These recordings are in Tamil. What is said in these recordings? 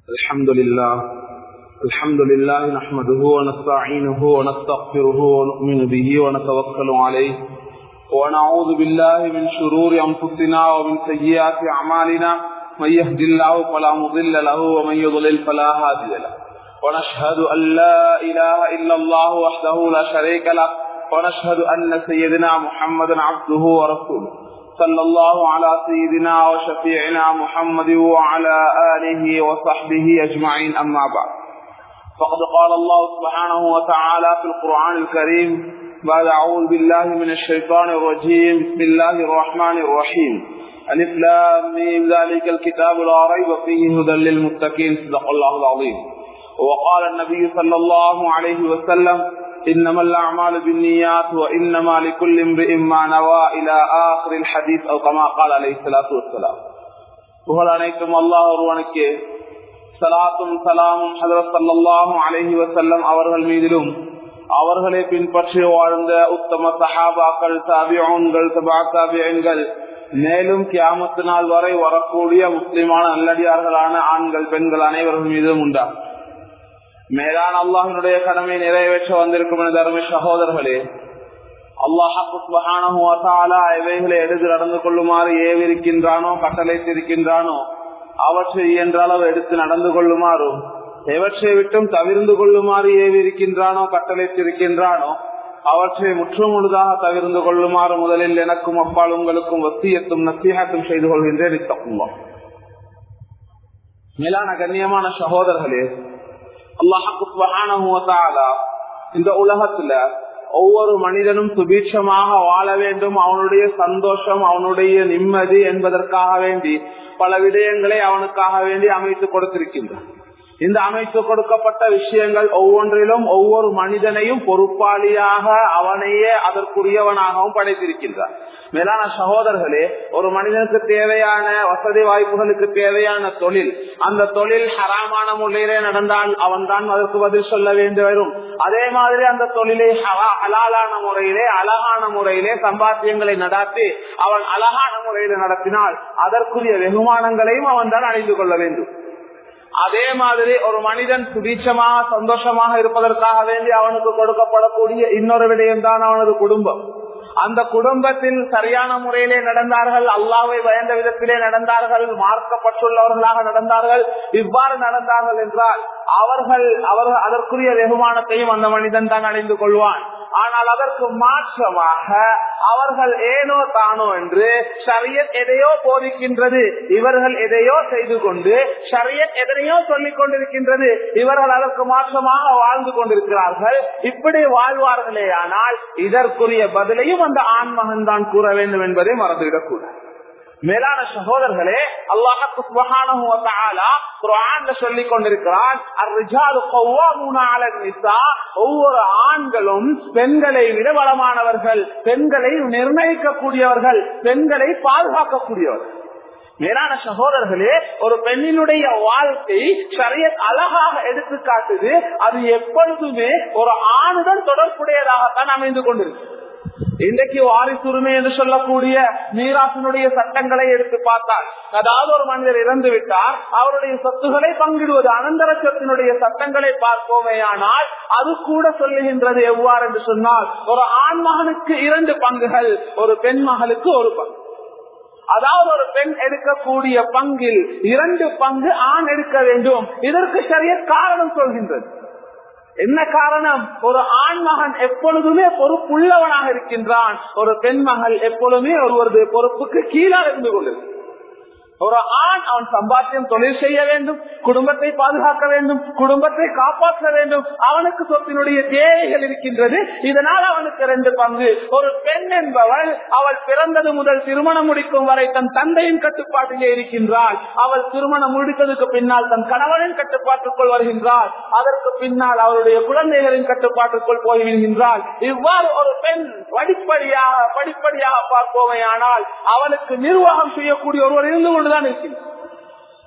الحمد لله الحمد لله نحمده ونستعينه ونستغفره ونؤمن به ونتوكل عليه ونعوذ بالله من شرور أنفسنا ومن سيئات أعمالنا من يهد الله فلا مضل له ومن يضلل فلا هادي له ونشهد أن لا إله إلا الله وحده لا شريك له ونشهد أن سيدنا محمدا عبده ورسوله صلى الله على سيدنا وشفيعنا محمد وعلى آله وصحبه أجمعين أما بعد فقد قال الله سبحانه وتعالى في القرآن الكريم بعد أعوذ بالله من الشيطان الرجيم بسم الله الرحمن الرحيم ألف لام ذلك الكتاب لا ريب فيه هدى للمتقين صدق الله العظيم وقال النبي صلى الله عليه وسلم إنما الأعمال بالنيات وإنما لكل امرئ ما نوى إلى آخر الحديث أو كما قال عليه الصلاة والسلام புகழ் அனைத்தும் அல்லாஹ் ஒருவனுக்கு சலாத்தும் சலாமும் ஹதரத் சல்லாஹும் அலஹி வசல்லம் அவர்கள் மீதிலும் அவர்களை பின்பற்றி வாழ்ந்த உத்தம சஹாபாக்கள் தாபியோன்கள் சபா தாபியன்கள் மேலும் கியாமத்து நாள் வரை வரக்கூடிய முஸ்லிமான நல்லடியார்களான ஆண்கள் பெண்கள் அனைவர்கள் மீதும் உண்டாகும் மேலான அல்லாஹினுடைய கடமை நிறைவேற்ற வந்திருக்கும் என தர்ம சகோதரர்களே அல்லாஹாலா இவைகளை எடுத்து நடந்து கொள்ளுமாறு ஏவிருக்கின்றானோ கட்டளைத்திருக்கின்றானோ அவற்றை இயன்ற அளவு எடுத்து நடந்து கொள்ளுமாறும் எவற்றை விட்டும் தவிர்ந்து கொள்ளுமாறு ஏவிருக்கின்றானோ கட்டளைத்திருக்கின்றானோ அவற்றை முற்றும் முழுதாக தவிர்ந்து கொள்ளுமாறு முதலில் எனக்கும் அப்பால் உங்களுக்கும் வசியத்தும் நசீகத்தும் செய்து கொள்கின்றேன் மேலான கண்ணியமான சகோதரர்களே அல்லாஹால இந்த உலகத்துல ஒவ்வொரு மனிதனும் சுபீட்சமாக வாழ வேண்டும் அவனுடைய சந்தோஷம் அவனுடைய நிம்மதி என்பதற்காக வேண்டி பல விடயங்களை அவனுக்காக வேண்டி அமைத்து கொடுத்திருக்கின்றான் இந்த அமைத்து கொடுக்கப்பட்ட விஷயங்கள் ஒவ்வொன்றிலும் ஒவ்வொரு மனிதனையும் பொறுப்பாளியாக அவனையே அதற்குரியவனாகவும் படைத்திருக்கின்றார் மேலான சகோதரர்களே ஒரு மனிதனுக்கு தேவையான வசதி வாய்ப்புகளுக்கு தேவையான தொழில் அந்த தொழில் ஹராமான முறையிலே நடந்தால் அவன் தான் அதற்கு பதில் சொல்ல வேண்டி வரும் அதே மாதிரி அந்த தொழிலை ஹலாலான முறையிலே அழகான முறையிலே சம்பாத்தியங்களை நடாத்தி அவன் அழகான முறையில நடத்தினால் அதற்குரிய வெகுமானங்களையும் அவன் தான் அடைந்து கொள்ள வேண்டும் அதே மாதிரி ஒரு மனிதன் சுபீட்சமாக சந்தோஷமாக இருப்பதற்காக வேண்டி அவனுக்கு கொடுக்கப்படக்கூடிய இன்னொரு விடயம் தான் அவனது குடும்பம் அந்த குடும்பத்தில் சரியான முறையிலே நடந்தார்கள் அல்லாவை பயந்த விதத்திலே நடந்தார்கள் மார்க்கப்பட்டுள்ளவர்களாக நடந்தார்கள் இவ்வாறு நடந்தார்கள் என்றால் அவர்கள் அவர்கள் அதற்குரிய வெகுமானத்தையும் அந்த மனிதன் தான் அடைந்து கொள்வான் ஆனால் அதற்கு மாற்றமாக அவர்கள் ஏனோ தானோ என்று ஷரியத் எதையோ போதிக்கின்றது இவர்கள் எதையோ செய்து கொண்டு ஷரியத் எதனையோ சொல்லிக் கொண்டிருக்கின்றது இவர்கள் அதற்கு மாற்றமாக வாழ்ந்து கொண்டிருக்கிறார்கள் இப்படி வாழ்வார்களே ஆனால் இதற்குரிய பதிலையும் அந்த ஆண்மகன் தான் கூற வேண்டும் என்பதை மறந்துவிடக் கூடாது மேலான சகோதரர்களே அல்லாஹு சொல்லிக் கொண்டிருக்கிறான் ஒவ்வொரு ஆண்களும் பெண்களை விட பலமானவர்கள் பெண்களை நிர்ணயிக்கக்கூடியவர்கள் பெண்களை பாதுகாக்கக்கூடியவர்கள் மேலான சகோதரர்களே ஒரு பெண்ணினுடைய வாழ்க்கை சரிய அழகாக எடுத்து காட்டுது அது எப்பொழுதுமே ஒரு ஆணுடன் தொடர்புடையதாகத்தான் அமைந்து கொண்டிருக்கு இன்றைக்கு வாரிசுரிமை என்று சொல்லக்கூடிய மீராசினுடைய சட்டங்களை எடுத்து பார்த்தால் அதாவது ஒரு மனிதர் இறந்து விட்டார் அவருடைய சொத்துக்களை பங்கிடுவது அனந்தர சொத்தினுடைய சட்டங்களை பார்ப்போமே ஆனால் அது கூட சொல்லுகின்றது எவ்வாறு என்று சொன்னால் ஒரு ஆண் மகனுக்கு இரண்டு பங்குகள் ஒரு பெண் மகளுக்கு ஒரு பங்கு அதாவது ஒரு பெண் எடுக்கக்கூடிய பங்கில் இரண்டு பங்கு ஆண் எடுக்க வேண்டும் இதற்கு சரிய காரணம் சொல்கின்றது என்ன காரணம் ஒரு ஆண் மகன் எப்பொழுதுமே பொறுப்புள்ளவனாக இருக்கின்றான் ஒரு பெண் மகள் எப்பொழுதுமே ஒருவரது பொறுப்புக்கு கீழாக இருந்து கொண்டிருக்கிறார் ஒரு ஆண் அவன் சம்பாத்தியம் தொழில் செய்ய வேண்டும் குடும்பத்தை பாதுகாக்க வேண்டும் குடும்பத்தை காப்பாற்ற வேண்டும் அவனுக்கு சொத்தினுடைய தேவைகள் இருக்கின்றது இதனால் அவனுக்கு ரெண்டு பங்கு ஒரு பெண் என்பவள் அவள் பிறந்தது முதல் திருமணம் முடிக்கும் வரை தன் தந்தையின் கட்டுப்பாட்டிலே இருக்கின்றாள் அவள் திருமணம் முடித்ததுக்கு பின்னால் தன் கணவனின் கட்டுப்பாட்டுக்குள் வருகின்றாள் அதற்கு பின்னால் அவருடைய குழந்தைகளின் கட்டுப்பாட்டுக்குள் போய்விடுகின்றாள் இவ்வாறு ஒரு பெண் படிப்படியாக படிப்படியாக பார்ப்போமே ஆனால் அவளுக்கு நிர்வாகம் செய்யக்கூடிய ஒருவர் இருந்து கொண்டு கொண்டுதான் இருக்கின்றன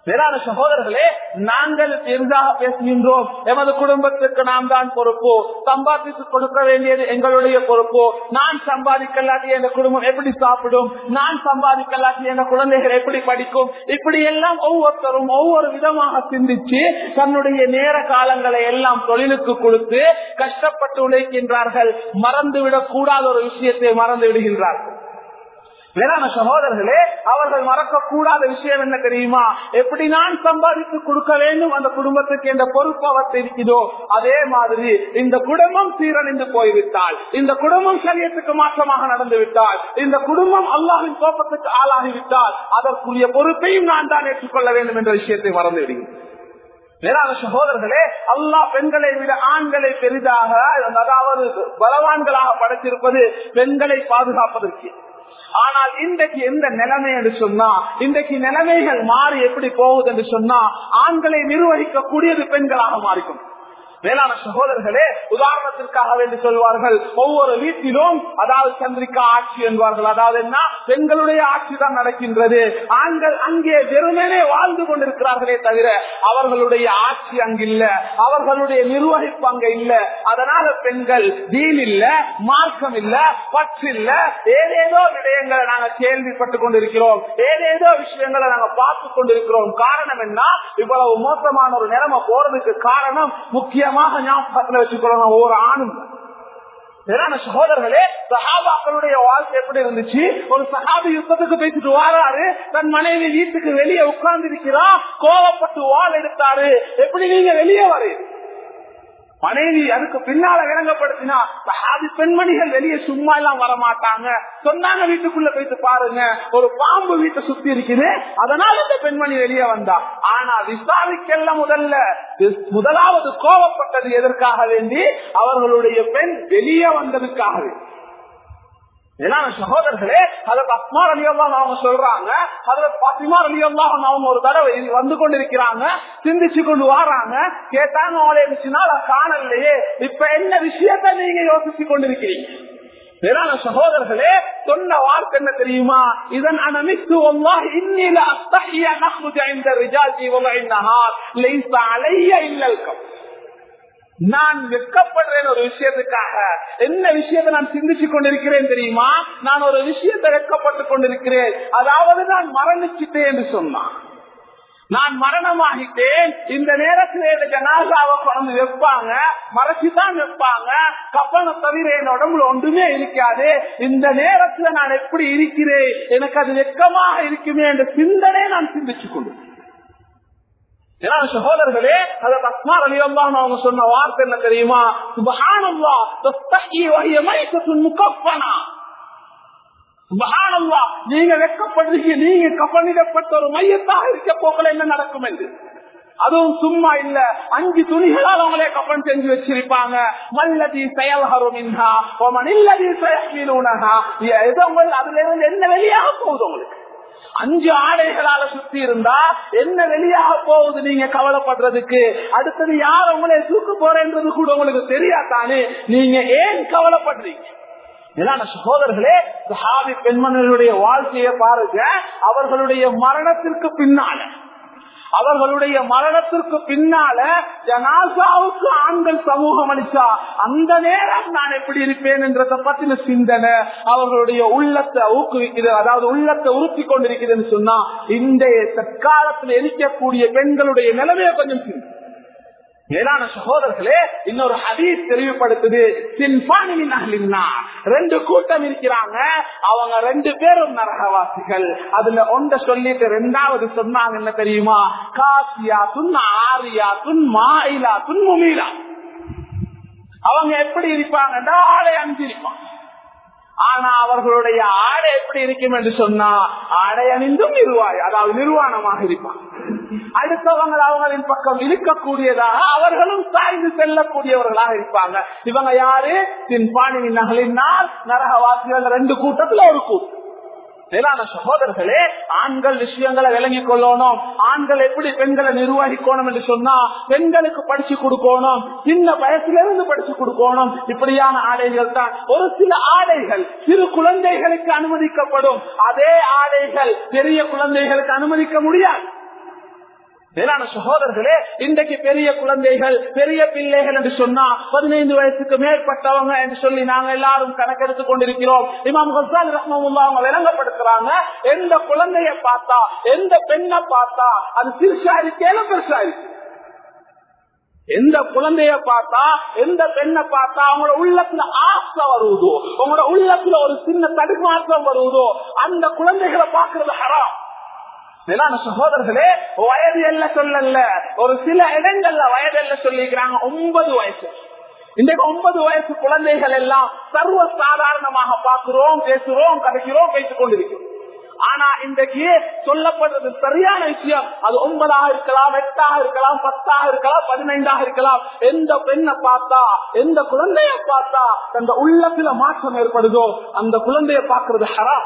வேளாண் சகோதரர்களே நாங்கள் பெரிதாக பேசுகின்றோம் எமது குடும்பத்துக்கு நாம் தான் பொறுப்பு சம்பாதித்து கொடுக்க வேண்டியது எங்களுடைய பொறுப்பு நான் சம்பாதிக்கலாட்டி என் குடும்பம் எப்படி சாப்பிடும் நான் சம்பாதிக்கலாட்டி என் குழந்தைகள் எப்படி படிக்கும் இப்படி எல்லாம் ஒவ்வொருத்தரும் ஒவ்வொரு விதமாக சிந்திச்சு தன்னுடைய நேர காலங்களை எல்லாம் தொழிலுக்கு கொடுத்து கஷ்டப்பட்டு உழைக்கின்றார்கள் மறந்துவிடக் கூடாத ஒரு விஷயத்தை மறந்து விடுகின்றார்கள் வேளாண் சகோதரர்களே அவர்கள் மறக்கக்கூடாத விஷயம் என்ன தெரியுமா எப்படி நான் சம்பாதித்து கொடுக்க வேண்டும் அந்த குடும்பத்துக்கு என்ற பொறுப்பு அவர்த்து இருக்கிறதோ அதே மாதிரி இந்த குடும்பம் சீரழிந்து போய்விட்டால் இந்த குடும்பம் சரியத்துக்கு மாற்றமாக நடந்து விட்டால் இந்த குடும்பம் அல்லாவின் கோபத்துக்கு ஆளாகிவிட்டால் அதற்குரிய பொறுப்பையும் நான் தான் ஏற்றுக்கொள்ள வேண்டும் என்ற விஷயத்தை மறந்து விடுகிறேன் வேளாண் சகோதரர்களே அல்லாஹ் பெண்களை விட ஆண்களை பெரிதாக அதாவது பலவான்களாக படைத்திருப்பது பெண்களை பாதுகாப்பதற்கு ஆனால் இன்றைக்கு எந்த நிலைமை என்று சொன்னா இன்றைக்கு நிலைமைகள் மாறி எப்படி போகுது என்று சொன்னா ஆண்களை நிர்வகிக்க கூடியது பெண்களாக மாறிக்கும் மேலான சகோதரர்களே உதாரணத்திற்காக வேண்டி சொல்வார்கள் ஒவ்வொரு வீட்டிலும் அதாவது சந்திரிகா ஆட்சி என்பார்கள் அதாவது என்ன பெண்களுடைய ஆட்சி தான் நடக்கின்றது ஆண்கள் அங்கே வெறுமனே வாழ்ந்து கொண்டிருக்கிறார்களே தவிர அவர்களுடைய ஆட்சி அங்கில்ல அவர்களுடைய நிர்வகிப்பு அங்க இல்ல அதனால பெண்கள் தீன் இல்ல மார்க்கம் இல்ல பற்று இல்ல ஏதேதோ விடயங்களை நாங்க கேள்விப்பட்டுக் கொண்டிருக்கிறோம் ஏதேதோ விஷயங்களை நாங்க பார்த்து கொண்டிருக்கிறோம் காரணம் என்ன இவ்வளவு மோசமான ஒரு நிலைமை போறதுக்கு காரணம் முக்கியமாக ஞாபகத்துல வச்சுக்கொள்ளணும் ஒவ்வொரு ஆணும் வேறான சகோதரர்களே சஹாபாக்களுடைய வாழ்க்கை எப்படி இருந்துச்சு ஒரு சஹாபி யுத்தத்துக்கு பேசிட்டு வாராரு தன் மனைவி வீட்டுக்கு வெளியே உட்கார்ந்து இருக்கிறா கோவப்பட்டு வாள் எடுத்தாரு எப்படி நீங்க வெளியே வரீங்க மனைவி அதுக்கு பின்னால விளங்கப்படுத்தினா சஹாபி பெண்மணிகள் வெளியே சும்மா எல்லாம் வரமாட்டாங்க சொன்னாங்க வீட்டுக்குள்ள போயிட்டு பாருங்க ஒரு பாம்பு வீட்டை சுத்தி இருக்குது அதனால இந்த பெண்மணி வெளியே வந்தா ஆனா விசாரிக்கெல்லாம் முதல்ல முதலாவது கோபப்பட்டது எதற்காக வேண்டி அவர்களுடைய பெண் வெளியே வந்ததுக்காகவே சகோதரர்களே அதற்கு அஸ்மார் அலியல்லாம் அவங்க சொல்றாங்க அதுல பாத்திமா அலியல்லாம் அவங்க ஒரு தடவை வந்து கொண்டிருக்கிறாங்க சிந்திச்சு கொண்டு வராங்க கேட்டாங்க அவளை இருந்துச்சுன்னா காணலையே இப்ப என்ன விஷயத்த நீங்க யோசிச்சு கொண்டிருக்கிறீங்க வேறான சகோதரர்களே சொன்ன வார்த்தை என்ன தெரியுமா இதன் அனமித்து இன்னில அஸ்தஹிய நஹ்ருஜ இந்த ரிஜாஜி வலைநஹார் லைஸ அலைய இல்லல்கம் நான் வெட்கப்படுறேன் ஒரு விஷயத்துக்காக என்ன விஷயத்தை நான் சிந்திச்சு கொண்டிருக்கிறேன் தெரியுமா நான் ஒரு விஷயத்தை வெட்கப்பட்டு கொண்டிருக்கிறேன் அதாவது நான் மரணிச்சுட்டேன் என்று சொன்னான் நான் மரணமாகிட்டேன் இந்த நேரத்தில் இந்த ஜனாசாவை கொண்டு வைப்பாங்க மறைச்சுதான் வைப்பாங்க கப்பனை தவிர என் உடம்புல ஒன்றுமே இருக்காது இந்த நேரத்துல நான் எப்படி இருக்கிறேன் எனக்கு அது வெட்கமாக இருக்குமே என்ற சிந்தனை நான் சிந்திச்சு கொண்டு சகோதரர்களே அதை அஸ்மார் அலி அல்லாஹ் அவங்க சொன்ன வார்த்தை என்ன தெரியுமா சுபஹானல்லா தஸ்தஹி வஹிய மைத்தத்துன் முகஃபனா சுபஹானல்லா நீங்க வெட்கப்படுறீங்க நீங்க கஃனிடப்பட்ட ஒரு மையத்தாக இருக்க போக்கல என்ன நடக்கும் என்று அதுவும் சும்மா இல்ல அஞ்சு துணிகளால் அவங்களே கப்பன் செஞ்சு வச்சிருப்பாங்க மல்லதி செயல்ஹரும் இன்ஹா ஒமன் இல்லதி செயல்ஹா அதுல இருந்து என்ன வெளியாக போகுது உங்களுக்கு அஞ்சு ஆடைகளால சுத்தி இருந்தா என்ன வெளியாக போகுது நீங்க கவலைப்படுறதுக்கு அடுத்தது யார் உங்களை தூக்க போறேன்றது கூட உங்களுக்கு தெரியாதானே நீங்க ஏன் கவலைப்படுறீங்க இதான சகோதரர்களே சஹாபி பெண்மணிகளுடைய வாழ்க்கையை பாருங்க அவர்களுடைய மரணத்திற்கு பின்னால அவர்களுடைய மரணத்திற்கு பின்னால ஜனாசாவுக்கு ஆண்கள் சமூகம் அளிச்சா அந்த நேரம் நான் எப்படி இருப்பேன் என்றதை பத்தின சிந்தனை அவர்களுடைய உள்ளத்தை ஊக்குவிக்கிறது அதாவது உள்ளத்தை உறுத்தி கொண்டிருக்கிறதுன்னு சொன்னா இன்றைய தற்காலத்தில் எரிக்கக்கூடிய பெண்களுடைய நிலைமையை கொஞ்சம் சிந்தி மேலான சகோதரர்களே இன்னொரு ஹதீஸ் தெளிவுபடுத்துது ரெண்டு கூட்டம் இருக்கிறாங்க அவங்க ரெண்டு பேரும் நரகவாசிகள் அதுல ஒன்ற சொல்லிட்டு ரெண்டாவது சொன்னாங்க என்ன தெரியுமா காசியா துன் ஆரியா துன் மாயிலா துன் முமீலா அவங்க எப்படி இருப்பாங்கன்னா ஆடை அஞ்சு இருப்பாங்க ஆனா அவர்களுடைய ஆடை எப்படி இருக்கும் என்று சொன்னா ஆடை அணிந்தும் நிர்வாய் அதாவது நிர்வாணமாக இருப்பான் அடுத்தவங்க அவங்களின் பக்கம் இருக்கக்கூடியதாக அவர்களும் சாய்ந்து செல்லக்கூடியவர்களாக இருப்பாங்க இவங்க யாரு தின்பாணி நகலினால் நரகவாசிகள் ரெண்டு கூட்டத்துல ஒரு கூட்டம் மேலான சகோதரர்களே ஆண்கள் விஷயங்களை விளங்கி கொள்ளணும் ஆண்கள் எப்படி பெண்களை நிர்வகிக்கணும் என்று சொன்னா பெண்களுக்கு படிச்சு கொடுக்கணும் சின்ன வயசுல படிச்சு கொடுக்கணும் இப்படியான ஆடைகள் தான் ஒரு சில ஆடைகள் சிறு குழந்தைகளுக்கு அனுமதிக்கப்படும் அதே ஆடைகள் பெரிய குழந்தைகளுக்கு அனுமதிக்க முடியாது மேலான சகோதரர்களே இன்றைக்கு பெரிய குழந்தைகள் பெரிய பிள்ளைகள் என்று சொன்னா பதினைந்து வயசுக்கு மேற்பட்டவங்க என்று சொல்லி நாங்க எல்லாரும் கணக்கெடுத்துக் கொண்டிருக்கிறோம் இமாம் ஹசால் ரஹ்மமுல்லா அவங்க விளங்கப்படுத்துறாங்க எந்த குழந்தைய பார்த்தா எந்த பெண்ணை பார்த்தா அது சிறுசா இருக்கேனும் பெருசா இருக்கு எந்த குழந்தைய பார்த்தா எந்த பெண்ணை பார்த்தா அவங்களோட உள்ளத்துல ஆசை வருவதோ உங்களோட உள்ளத்துல ஒரு சின்ன தடுமாற்றம் வருவதோ அந்த குழந்தைகளை பார்க்கறது ஹராம் மேலான சகோதரர்களே வயது எல்ல சொல்லல ஒரு சில இடங்கள்ல வயது எல்ல சொல்லிக்கிறாங்க ஒன்பது வயசு இன்றைக்கு ஒன்பது வயசு குழந்தைகள் எல்லாம் சர்வ சாதாரணமாக பார்க்கிறோம் பேசுறோம் கதைக்கிறோம் பேசிக் கொண்டிருக்கிறோம் ஆனா இன்றைக்கு சொல்லப்படுறது சரியான விஷயம் அது ஒன்பதாக இருக்கலாம் எட்டாக இருக்கலாம் பத்தாக இருக்கலாம் பதினைந்தாக இருக்கலாம் எந்த பெண்ணை பார்த்தா எந்த குழந்தைய பார்த்தா அந்த உள்ளத்துல மாற்றம் ஏற்படுதோ அந்த குழந்தைய பார்க்கறது ஹராம்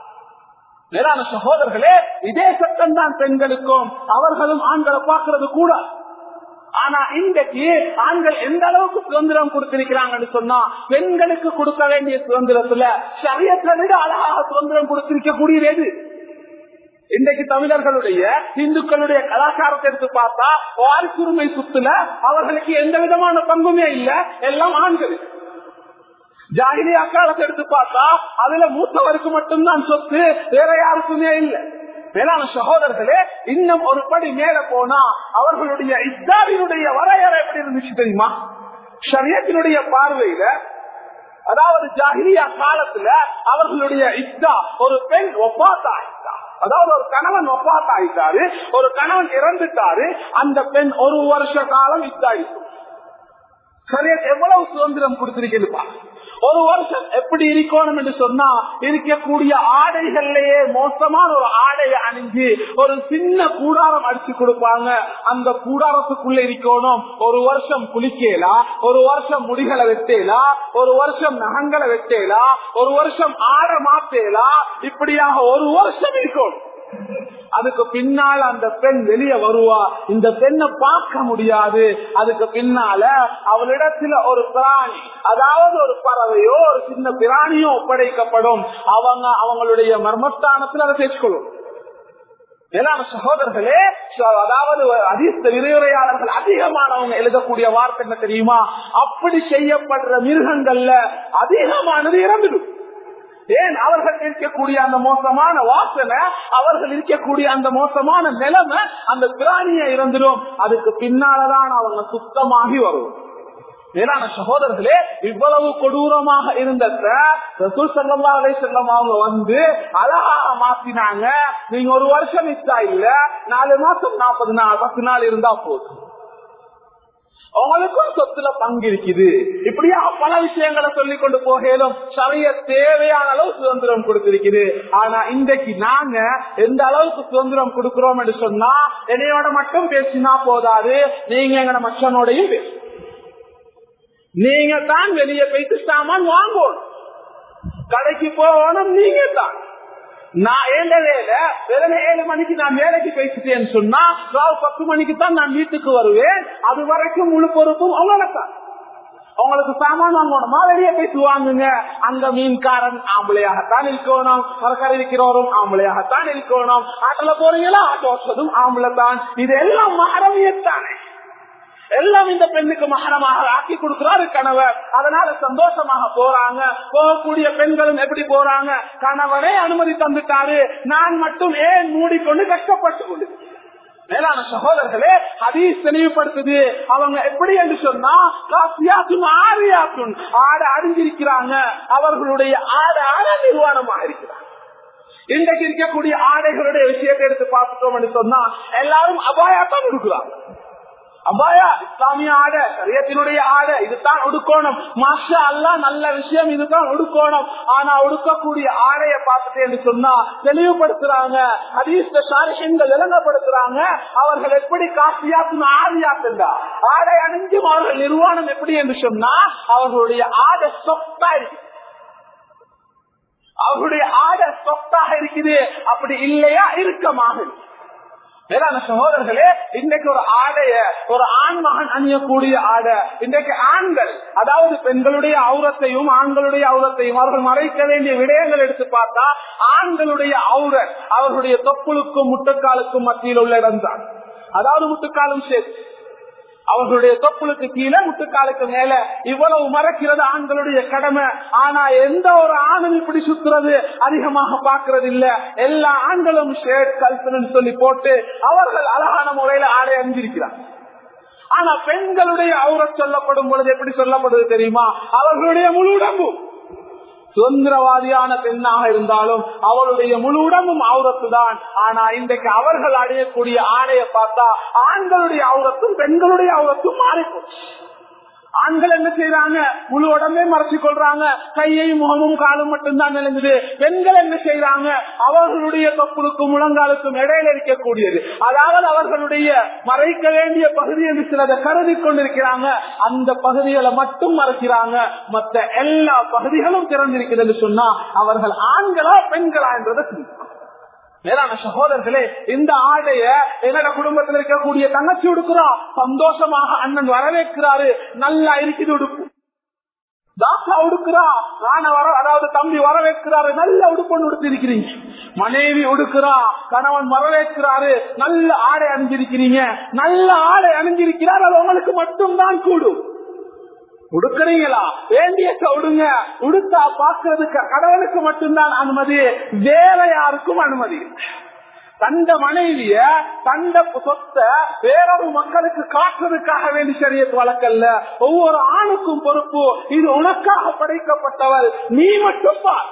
மேலான சகோதரர்களே இதே சட்டம் தான் பெண்களுக்கும் அவர்களும் ஆண்களை பார்க்கறது கூட ஆனா இன்றைக்கு ஆண்கள் எந்த அளவுக்கு சுதந்திரம் கொடுத்திருக்கிறாங்கன்னு சொன்னா பெண்களுக்கு கொடுக்க வேண்டிய சுதந்திரத்துல சரியத்தை விட அழகாக சுதந்திரம் கொடுத்திருக்க கூடியது எது இன்றைக்கு தமிழர்களுடைய இந்துக்களுடைய கலாச்சாரத்தை எடுத்து பார்த்தா வாரிசுரிமை சுத்துல அவர்களுக்கு எந்த விதமான பங்குமே இல்ல எல்லாம் ஆண்கள் ஜாகிரி அக்காலத்தை எடுத்து பார்த்தா அதுல மூத்தவருக்கு மட்டும்தான் சொத்து வேற யாருக்குமே இல்லை மேலான சகோதரர்களே இன்னும் ஒரு படி மேல போனா அவர்களுடைய இஸ்லாமியுடைய வரையறை எப்படி இருந்துச்சு தெரியுமா சரியத்தினுடைய பார்வையில அதாவது ஜாகிரியா காலத்துல அவர்களுடைய இஸ்தா ஒரு பெண் ஒப்பாத்தா ஆயிட்டா அதாவது ஒரு கணவன் ஒப்பாத்தா ஆயிட்டாரு ஒரு கணவன் இறந்துட்டாரு அந்த பெண் ஒரு வருஷ காலம் இஸ்தாயிக்கும் சரியா எவ்வளவு சுதந்திரம் கொடுத்திருக்கேன்னு ஒரு வருஷம் எப்படி இருக்கணும் என்று சொன்னா இருக்கக்கூடிய ஆடைகள்லயே மோசமான ஒரு ஆடையை அணிஞ்சு ஒரு சின்ன கூடாரம் அடிச்சு கொடுப்பாங்க அந்த கூடாரத்துக்குள்ள இருக்கணும் ஒரு வருஷம் குளிக்கலா ஒரு வருஷம் முடிகளை வெட்டேலா ஒரு வருஷம் நகங்களை வெட்டேலா ஒரு வருஷம் ஆடை மாத்தேலா இப்படியாக ஒரு வருஷம் இருக்கணும் அதுக்கு பின்னால அந்த பெண் வெளியே வருவா இந்த பெண்ணை பார்க்க முடியாது அதுக்கு பின்னால அவளிடத்துல ஒரு பிராணி அதாவது ஒரு பறவையோ ஒரு சின்ன பிராணியோ ஒப்படைக்கப்படும் அவங்க அவங்களுடைய மர்மஸ்தானத்தில் அதை பேசிக்கொள்ளும் மேலான சகோதரர்களே அதாவது அதிர்த்த விரிவுரையாளர்கள் அதிகமானவங்க எழுதக்கூடிய வார்த்தை என்ன தெரியுமா அப்படி செய்யப்படுற மிருகங்கள்ல அதிகமானது இறந்துடும் ஏன் அவர்கள் இருக்கக்கூடிய அந்த மோசமான வாசனை அவர்கள் இருக்கக்கூடிய அந்த மோசமான நிலைமை அந்த பிராணிய இருந்துடும் அதுக்கு பின்னாலதான் அவங்க சுத்தமாகி வரும் மேலான சகோதரர்களே இவ்வளவு கொடூரமாக இருந்த செல்லம் அவங்க வந்து அழகாக மாத்தினாங்க நீங்க ஒரு வருஷம் மிஸ்டா இல்ல நாலு மாசம் நாற்பது நாள் பத்து நாள் இருந்தா போதும் அவங்களுக்கும் சொத்துல பங்கு இருக்குது இப்படியா பல விஷயங்களை சொல்லிக் கொண்டு போகலும் சரிய தேவையான அளவு சுதந்திரம் கொடுத்திருக்குது ஆனா இன்றைக்கு நாங்க எந்த அளவுக்கு சுதந்திரம் கொடுக்கிறோம் என்று சொன்னா என்னையோட மட்டும் பேசினா போதாது நீங்க எங்கட மச்சனோடையும் பேச நீங்க தான் வெளியே போயிட்டு சாமான் வாங்கணும் கடைக்கு போகணும் நீங்க தான் நான் ஏழ வேலை ஏழு மணிக்கு நான் வேலைக்கு பேசிட்டேன்னு சொன்னா பத்து மணிக்கு தான் நான் வீட்டுக்கு வருவேன் அது வரைக்கும் முழு பொறுப்பும் அவங்களுக்குத்தான் உங்களுக்கு சாமான் வாங்கணுமா வெளியே போயிட்டு வாங்குங்க அங்க மீன்காரன் ஆம்பளையாகத்தான் இருக்கணும் மரக்கரை இருக்கிறவரும் ஆம்பளையாகத்தான் இருக்கணும் ஆட்டோல போறீங்களா ஆட்டோ வச்சதும் ஆம்பளை தான் இது எல்லாம் மகரவியத்தானே எல்லாம் இந்த பெண்ணுக்கு மகனமாக ஆக்கி கொடுக்கிறாரு கணவர் அதனால சந்தோஷமாக போறாங்க போகக்கூடிய பெண்களும் எப்படி போறாங்க கணவரே அனுமதி தந்துட்டாரு நான் மட்டும் ஏன் மூடிக்கொண்டு கஷ்டப்பட்டு கொண்டு மேலான சகோதரர்களே ஹதீஸ் தெளிவுபடுத்துது அவங்க எப்படி என்று சொன்னா காசியாத்தும் ஆரியாத்தும் ஆட அறிஞ்சிருக்கிறாங்க அவர்களுடைய ஆட ஆட நிர்வாணமாக இருக்கிறாங்க இன்றைக்கு இருக்கக்கூடிய ஆடைகளுடைய விஷயத்தை எடுத்து பார்த்துட்டோம் சொன்னா எல்லாரும் அபாயாத்தான் கொடுக்குறாங்க அபாயா இஸ்லாமிய ஆடை சரியத்தினுடைய ஆடை இதுதான் ஒடுக்கணும் மாஷா அல்லா நல்ல விஷயம் இதுதான் ஒடுக்கணும் ஆனா ஒடுக்கக்கூடிய ஆடைய பார்த்துட்டு என்று சொன்னா தெளிவுபடுத்துறாங்க ஹதீஸ்ல சாரிஷங்கள் விளங்கப்படுத்துறாங்க அவர்கள் எப்படி காசியாத்து ஆதியாத்துண்டா ஆடை அணிஞ்சும் அவர்கள் நிர்வாணம் எப்படி என்று சொன்னா அவர்களுடைய ஆடை சொத்தா இருக்கு அவர்களுடைய ஆடை சொத்தாக இருக்குது அப்படி இல்லையா இறுக்கமாக இருக்கு மேலான சகோதரர்களே இன்றைக்கு ஒரு ஆடைய ஒரு ஆண் மகன் அணியக்கூடிய ஆடை இன்றைக்கு ஆண்கள் அதாவது பெண்களுடைய அவுரத்தையும் ஆண்களுடைய அவுரத்தையும் அவர்கள் மறைக்க வேண்டிய விடயங்கள் எடுத்து பார்த்தா ஆண்களுடைய அவுரத் அவர்களுடைய தொப்புளுக்கும் முட்டக்காலுக்கும் மத்தியில் உள்ள இடம்தான் அதாவது முட்டுக்காலும் சேர்த்து அவர்களுடைய தொப்புளுக்கு கீழே முட்டுக்காலுக்கு மேல இவ்வளவு மறைக்கிறது ஆண்களுடைய கடமை ஆனா எந்த ஒரு ஆணும் இப்படி சுத்துறது அதிகமாக பாக்குறது இல்ல எல்லா ஆண்களும் ஷேட் கல்சன் சொல்லி போட்டு அவர்கள் அழகான முறையில ஆடை அணிஞ்சிருக்கிறார் ஆனா பெண்களுடைய அவுரத் சொல்லப்படும் பொழுது எப்படி சொல்லப்படுது தெரியுமா அவர்களுடைய முழு உடம்பு சுதந்திரவாதியான பெண்ணாக இருந்தாலும் அவளுடைய முழு உடம்பும் அவுரத்து தான் ஆனா இன்றைக்கு அவர்கள் அடையக்கூடிய ஆணையை பார்த்தா ஆண்களுடைய அவுரத்தும் பெண்களுடைய அவுரத்தும் மாறிப்போச்சு ஆண்கள் என்ன செய்யறாங்க முழு உடம்பே மறைச்சு கொள்றாங்க கையையும் முகமும் காலும் மட்டும்தான் விளங்குது பெண்கள் என்ன செய்யறாங்க அவர்களுடைய தொப்புளுக்கும் முழங்காலுக்கும் இடையில இருக்கக்கூடியது அதாவது அவர்களுடைய மறைக்க வேண்டிய பகுதி என்று சிலதை கருதி கொண்டிருக்கிறாங்க அந்த பகுதிகளை மட்டும் மறைக்கிறாங்க மற்ற எல்லா பகுதிகளும் திறந்திருக்கிறது சொன்னா அவர்கள் ஆண்களா பெண்களா என்றதை சிந்திக்கணும். மேலான சகோதரர்களே இந்த ஆடைய என்னோட குடும்பத்தில் இருக்கக்கூடிய தங்கச்சி உடுக்கிறா சந்தோஷமாக அண்ணன் வரவேற்கிறாரு நல்லா இருக்குது உடுப்பு தாத்தா உடுக்கிறா நான வர அதாவது தம்பி வரவேற்கிறாரு நல்ல உடுப்பொண்டு உடுத்திருக்கிறீங்க மனைவி உடுக்கிறா கணவன் வரவேற்கிறாரு நல்ல ஆடை அணிஞ்சிருக்கிறீங்க நல்ல ஆடை அணிஞ்சிருக்கிறார் அது உங்களுக்கு மட்டும்தான் கூடும் உடுக்கிறீங்களா வேண்டிய உடுங்க உடுத்தா பாக்குறதுக்கு கடவுளுக்கு மட்டும்தான் அனுமதி வேற யாருக்கும் அனுமதி தந்த மனைவிய தந்த சொத்த வேறொரு மக்களுக்கு காட்டுறதுக்காக வேண்டி சரியத்து வழக்கல்ல ஒவ்வொரு ஆணுக்கும் பொறுப்பு இது உனக்காக படைக்கப்பட்டவள் நீ மட்டும் பார்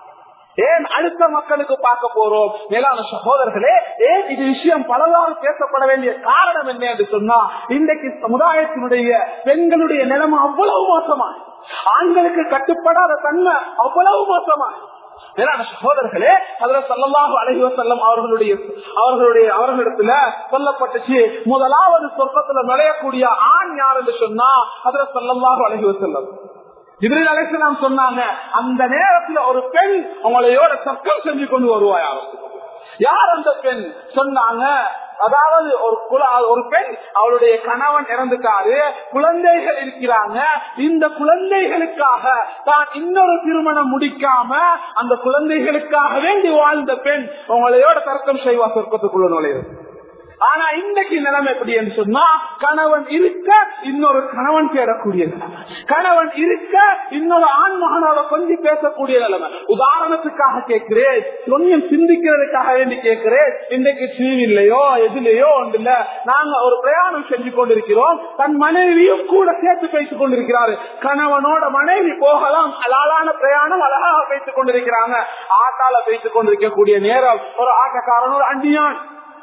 ஏன் அடுத்த மக்களுக்கு பார்க்க போறோம் மேலான சகோதரர்களே ஏன் இது விஷயம் பலவாறு பேசப்பட வேண்டிய காரணம் என்ன என்று சொன்னா இன்றைக்கு சமுதாயத்தினுடைய பெண்களுடைய நிலைமை அவ்வளவு மோசமா ஆண்களுக்கு கட்டுப்படாத தன்மை அவ்வளவு மோசமா மேலான சகோதரர்களே அதுல சொல்லலாக அழகிவ செல்லம் அவர்களுடைய அவர்களுடைய அவர்களிடத்துல சொல்லப்பட்டுச்சு முதலாவது சொர்க்கத்துல நுழையக்கூடிய ஆண் யார் என்று சொன்னா அதுல சொல்லலாக அழகிவ செல்லம் இதில் அழைக்கலாம் சொன்னாங்க அந்த நேரத்துல ஒரு பெண் உங்களையோட சர்க்கம் செஞ்சு கொண்டு வருவாய் யார் அந்த பெண் சொன்னாங்க அதாவது ஒரு குல ஒரு பெண் அவளுடைய கணவன் இறந்துட்டாரு குழந்தைகள் இருக்கிறாங்க இந்த குழந்தைகளுக்காக தான் இன்னொரு திருமணம் முடிக்காம அந்த குழந்தைகளுக்காக வேண்டி வாழ்ந்த பெண் உங்களையோட தர்க்கம் செய்வா சொர்க்கத்துக்குள்ள நுழையுது ஆனா இன்னைக்கு நிலைமை எப்படி என்று சொன்னா கணவன் இருக்க இன்னொரு கணவன் தேடக்கூடிய நிலைமை கணவன் இருக்க இன்னொரு ஆண் மகனோட கொஞ்சம் பேசக்கூடிய நிலைமை உதாரணத்துக்காக கேட்கிறேன் கொஞ்சம் சிந்திக்கிறதுக்காக வேண்டி கேட்கிறேன் இன்றைக்கு டிவிலையோ எதுலயோ ஒன்று இல்ல நாங்க ஒரு பிரயாணம் செஞ்சு கொண்டிருக்கிறோம் தன் மனைவியும் கூட சேர்த்து பேசிக் கொண்டிருக்கிறாரு கணவனோட மனைவி போகலாம் அலாலான பிரயாணம் அழகாக பேசிக் கொண்டிருக்கிறாங்க ஆட்டால பேசிக் கொண்டிருக்கக்கூடிய நேரம் ஒரு ஆட்டக்காரன் ஒரு அண்டியான்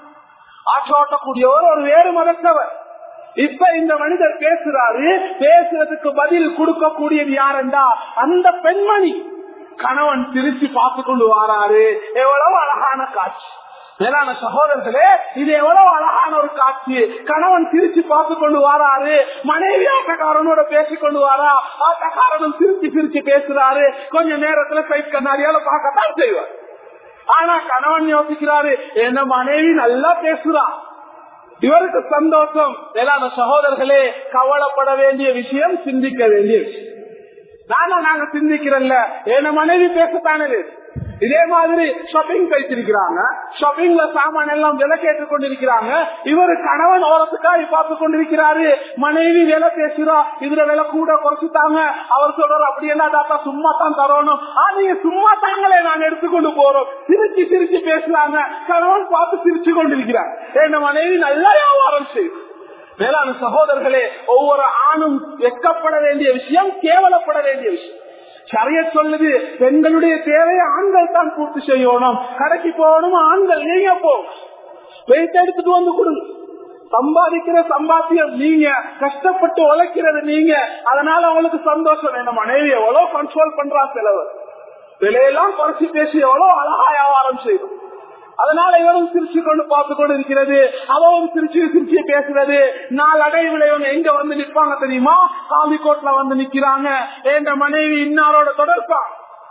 ஆற்றோட்டக்கூடியவர் ஒரு வேறு மதத்தவர் இப்ப இந்த மனிதர் பேசுறாரு பேசுறதுக்கு பதில் கொடுக்கக்கூடியது யாருண்டா அந்த பெண்மணி கணவன் திருச்சி பார்த்து கொண்டு வாராரு எவ்வளவு அழகான காட்சி மேலான சகோதரர்களே இது எவ்வளவு அழகான ஒரு காட்சி கணவன் திருச்சி பார்த்து கொண்டு வாராரு மனைவி ஆட்டக்காரனோட பேசிக் கொண்டு வாரா ஆட்டக்காரனும் திருச்சி திருச்சி பேசுறாரு கொஞ்ச நேரத்துல சைட் கண்ணாடியால பார்க்கத்தான் செய்வார் ஆனா கணவன் யோசிக்கிறாரு என்ன மனைவி நல்லா பேசுறா இவருக்கு சந்தோஷம் எல்லான சகோதரர்களே கவலைப்பட வேண்டிய விஷயம் சிந்திக்க வேண்டிய விஷயம் நானா நாங்க சிந்திக்கிறல்ல என்ன மனைவி பேசத்தானே இதே மாதிரி ஷாப்பிங் வைத்திருக்கிறாங்க ஷாப்பிங்ல சாமான் எல்லாம் விலை கேட்டுக் கொண்டிருக்கிறாங்க இவரு கணவன் ஓரத்துக்காக பார்த்து கொண்டிருக்கிறாரு மனைவி விலை பேசுறா இதுல விலை கூட குறைச்சுட்டாங்க அவர் சொல்றாரு அப்படி என்ன தாத்தா சும்மா தான் தரணும் நீங்க சும்மா தாங்களே நாங்க எடுத்துக்கொண்டு போறோம் சிரிச்சு சிரிச்சு பேசுறாங்க கணவன் பார்த்து சிரிச்சு கொண்டிருக்கிறார் என் மனைவி நல்லா வியாபாரம் செய்யும் மேலான சகோதரர்களே ஒவ்வொரு ஆணும் வெக்கப்பட வேண்டிய விஷயம் கேவலப்பட வேண்டிய விஷயம் சரிய சொல்லுது பெண்களுடைய தேவையை ஆண்கள் தான் பூர்த்தி செய்யணும் கடைக்கு போகணும் ஆண்கள் நீங்க போகும் வெயிட் எடுத்துட்டு வந்து கொடுங்க சம்பாதிக்கிற சம்பாத்தியம் நீங்க கஷ்டப்பட்டு உழைக்கிறது நீங்க அதனால அவங்களுக்கு சந்தோஷம் வேணும் மனைவி எவ்வளவு கண்ட்ரோல் பண்றா செலவு விலையெல்லாம் குறைச்சி பேசி எவ்வளவு அழகா வியாபாரம் செய்யும் அதனால இவரும் சிரிச்சு கொண்டு பார்த்து கொண்டு இருக்கிறது அவவும் சிரிச்சு சிரிச்சு பேசுறது நாலு அடைவுல இவங்க எங்க வந்து நிற்பாங்க தெரியுமா காவிக்கோட்ல வந்து நிக்கிறாங்க என்ற மனைவி இன்னாரோட தொடர்பா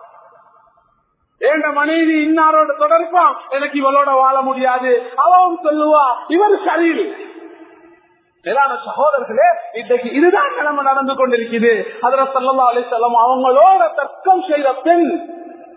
என்ற மனைவி இன்னாரோட தொடர்பான் எனக்கு இவளோட வாழ முடியாது அவவும் சொல்லுவா இவர் சரியில்லை மேலான சகோதரர்களே இன்றைக்கு இதுதான் நிலைமை நடந்து கொண்டிருக்குது அதுல சொல்லா அலி செல்லம் அவங்களோட தர்க்கம் செய்த பெண்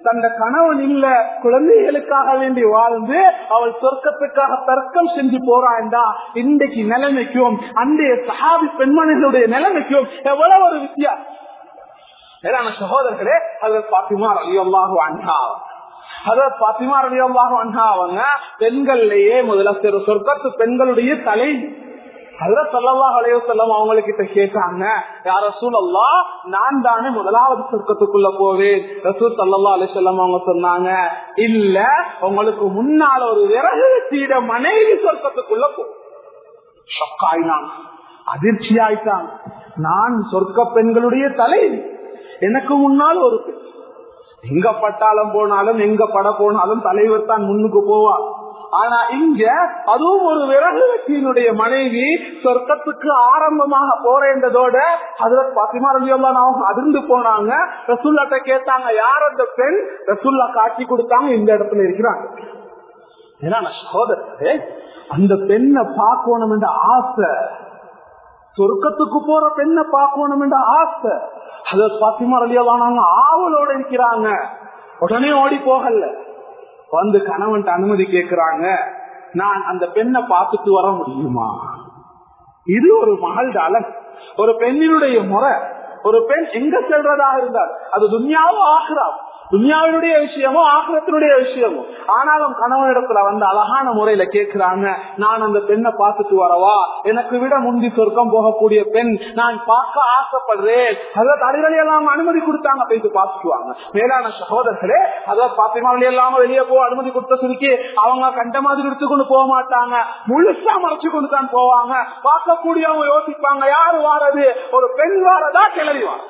தந்த கணவன் இல்ல குழந்தைகளுக்காக வேண்டி வாழ்ந்து அவள் சொர்க்கத்துக்காக தர்க்கம் செஞ்சு போறாண்டா இன்றைக்கு நிலைமைக்கும் அன்றைய சஹாபி பெண்மணிகளுடைய நிலைமைக்கும் எவ்வளவு ஒரு வித்தியாசம் மேலான சகோதரர்களே அது பாத்திமா அலியல்லாஹு அன்ஹா அதாவது பாத்திமா அலியல்லாஹு அன்ஹா அவங்க பெண்கள்லயே முதல்ல சிறு சொர்க்கத்து பெண்களுடைய தலை அதுல சொல்லலாம் அலைய செல்லம் அவங்ககிட்ட கேட்டாங்க யார சூழல்லா நான் தானே முதலாவது சொர்க்கத்துக்குள்ள போவேன் ரசூல் சல்லா அலி செல்லம் அவங்க சொன்னாங்க இல்ல உங்களுக்கு முன்னால ஒரு விறகு தீட மனைவி சொர்க்கத்துக்குள்ள போ ஷொக்காயினாங்க அதிர்ச்சி ஆயிட்டாங்க நான் சொர்க்க பெண்களுடைய தலை எனக்கு முன்னால் ஒரு பெண் எங்க பட்டாளம் போனாலும் எங்க பட போனாலும் தலைவர் தான் முன்னுக்கு போவார் ஆனா இங்க அதுவும் ஒரு விறகு வெற்றியினுடைய மனைவி சொர்க்கத்துக்கு ஆரம்பமாக போறேன்றதோட அதுல பத்திமா ரவியெல்லாம் அவங்க அதிர்ந்து போனாங்க ரசுல்லாட்ட கேட்டாங்க யார் அந்த பெண் ரசுல்லா காட்சி கொடுத்தாங்க இந்த இடத்துல இருக்கிறாங்க ஏன்னா சகோதரே அந்த பெண்ணை பார்க்கணும் என்ற ஆசை சொர்க்கத்துக்கு போற பெண்ணை பார்க்கணும் என்ற ஆசை அத பாத்திமா ரலியல்லாங்க ஆவலோட இருக்கிறாங்க உடனே ஓடி போகல வந்து கணவன் அனுமதி கேட்கிறாங்க நான் அந்த பெண்ணை பார்த்துட்டு வர முடியுமா இது ஒரு மகள் அழகு ஒரு பெண்ணினுடைய முறை ஒரு பெண் எங்க செல்றதாக இருந்தால் அது துன்யாவும் ஆகிறாம் துன்யாவினுடைய விஷயமோ ஆக்கிரத்தினுடைய விஷயமோ ஆனாலும் கணவனிடத்துல வந்து அழகான முறையில கேட்கிறாங்க நான் அந்த பெண்ணை பார்த்துட்டு வரவா எனக்கு விட முந்தி சொர்க்கம் போகக்கூடிய பெண் நான் பார்க்க ஆசைப்படுறேன் அத தலைவலி எல்லாம் அனுமதி கொடுத்தாங்க போயிட்டு பார்த்துக்குவாங்க மேலான சகோதரர்களே அதாவது பாத்திமாவளி எல்லாம் வெளியே போக அனுமதி கொடுத்த சுருக்கி அவங்க கண்ட மாதிரி எடுத்துக்கொண்டு போக மாட்டாங்க முழுசா மறைச்சு கொண்டு தான் போவாங்க பார்க்கக்கூடியவங்க யோசிப்பாங்க யாரு வாரது ஒரு பெண் வாரதா கிளறி வார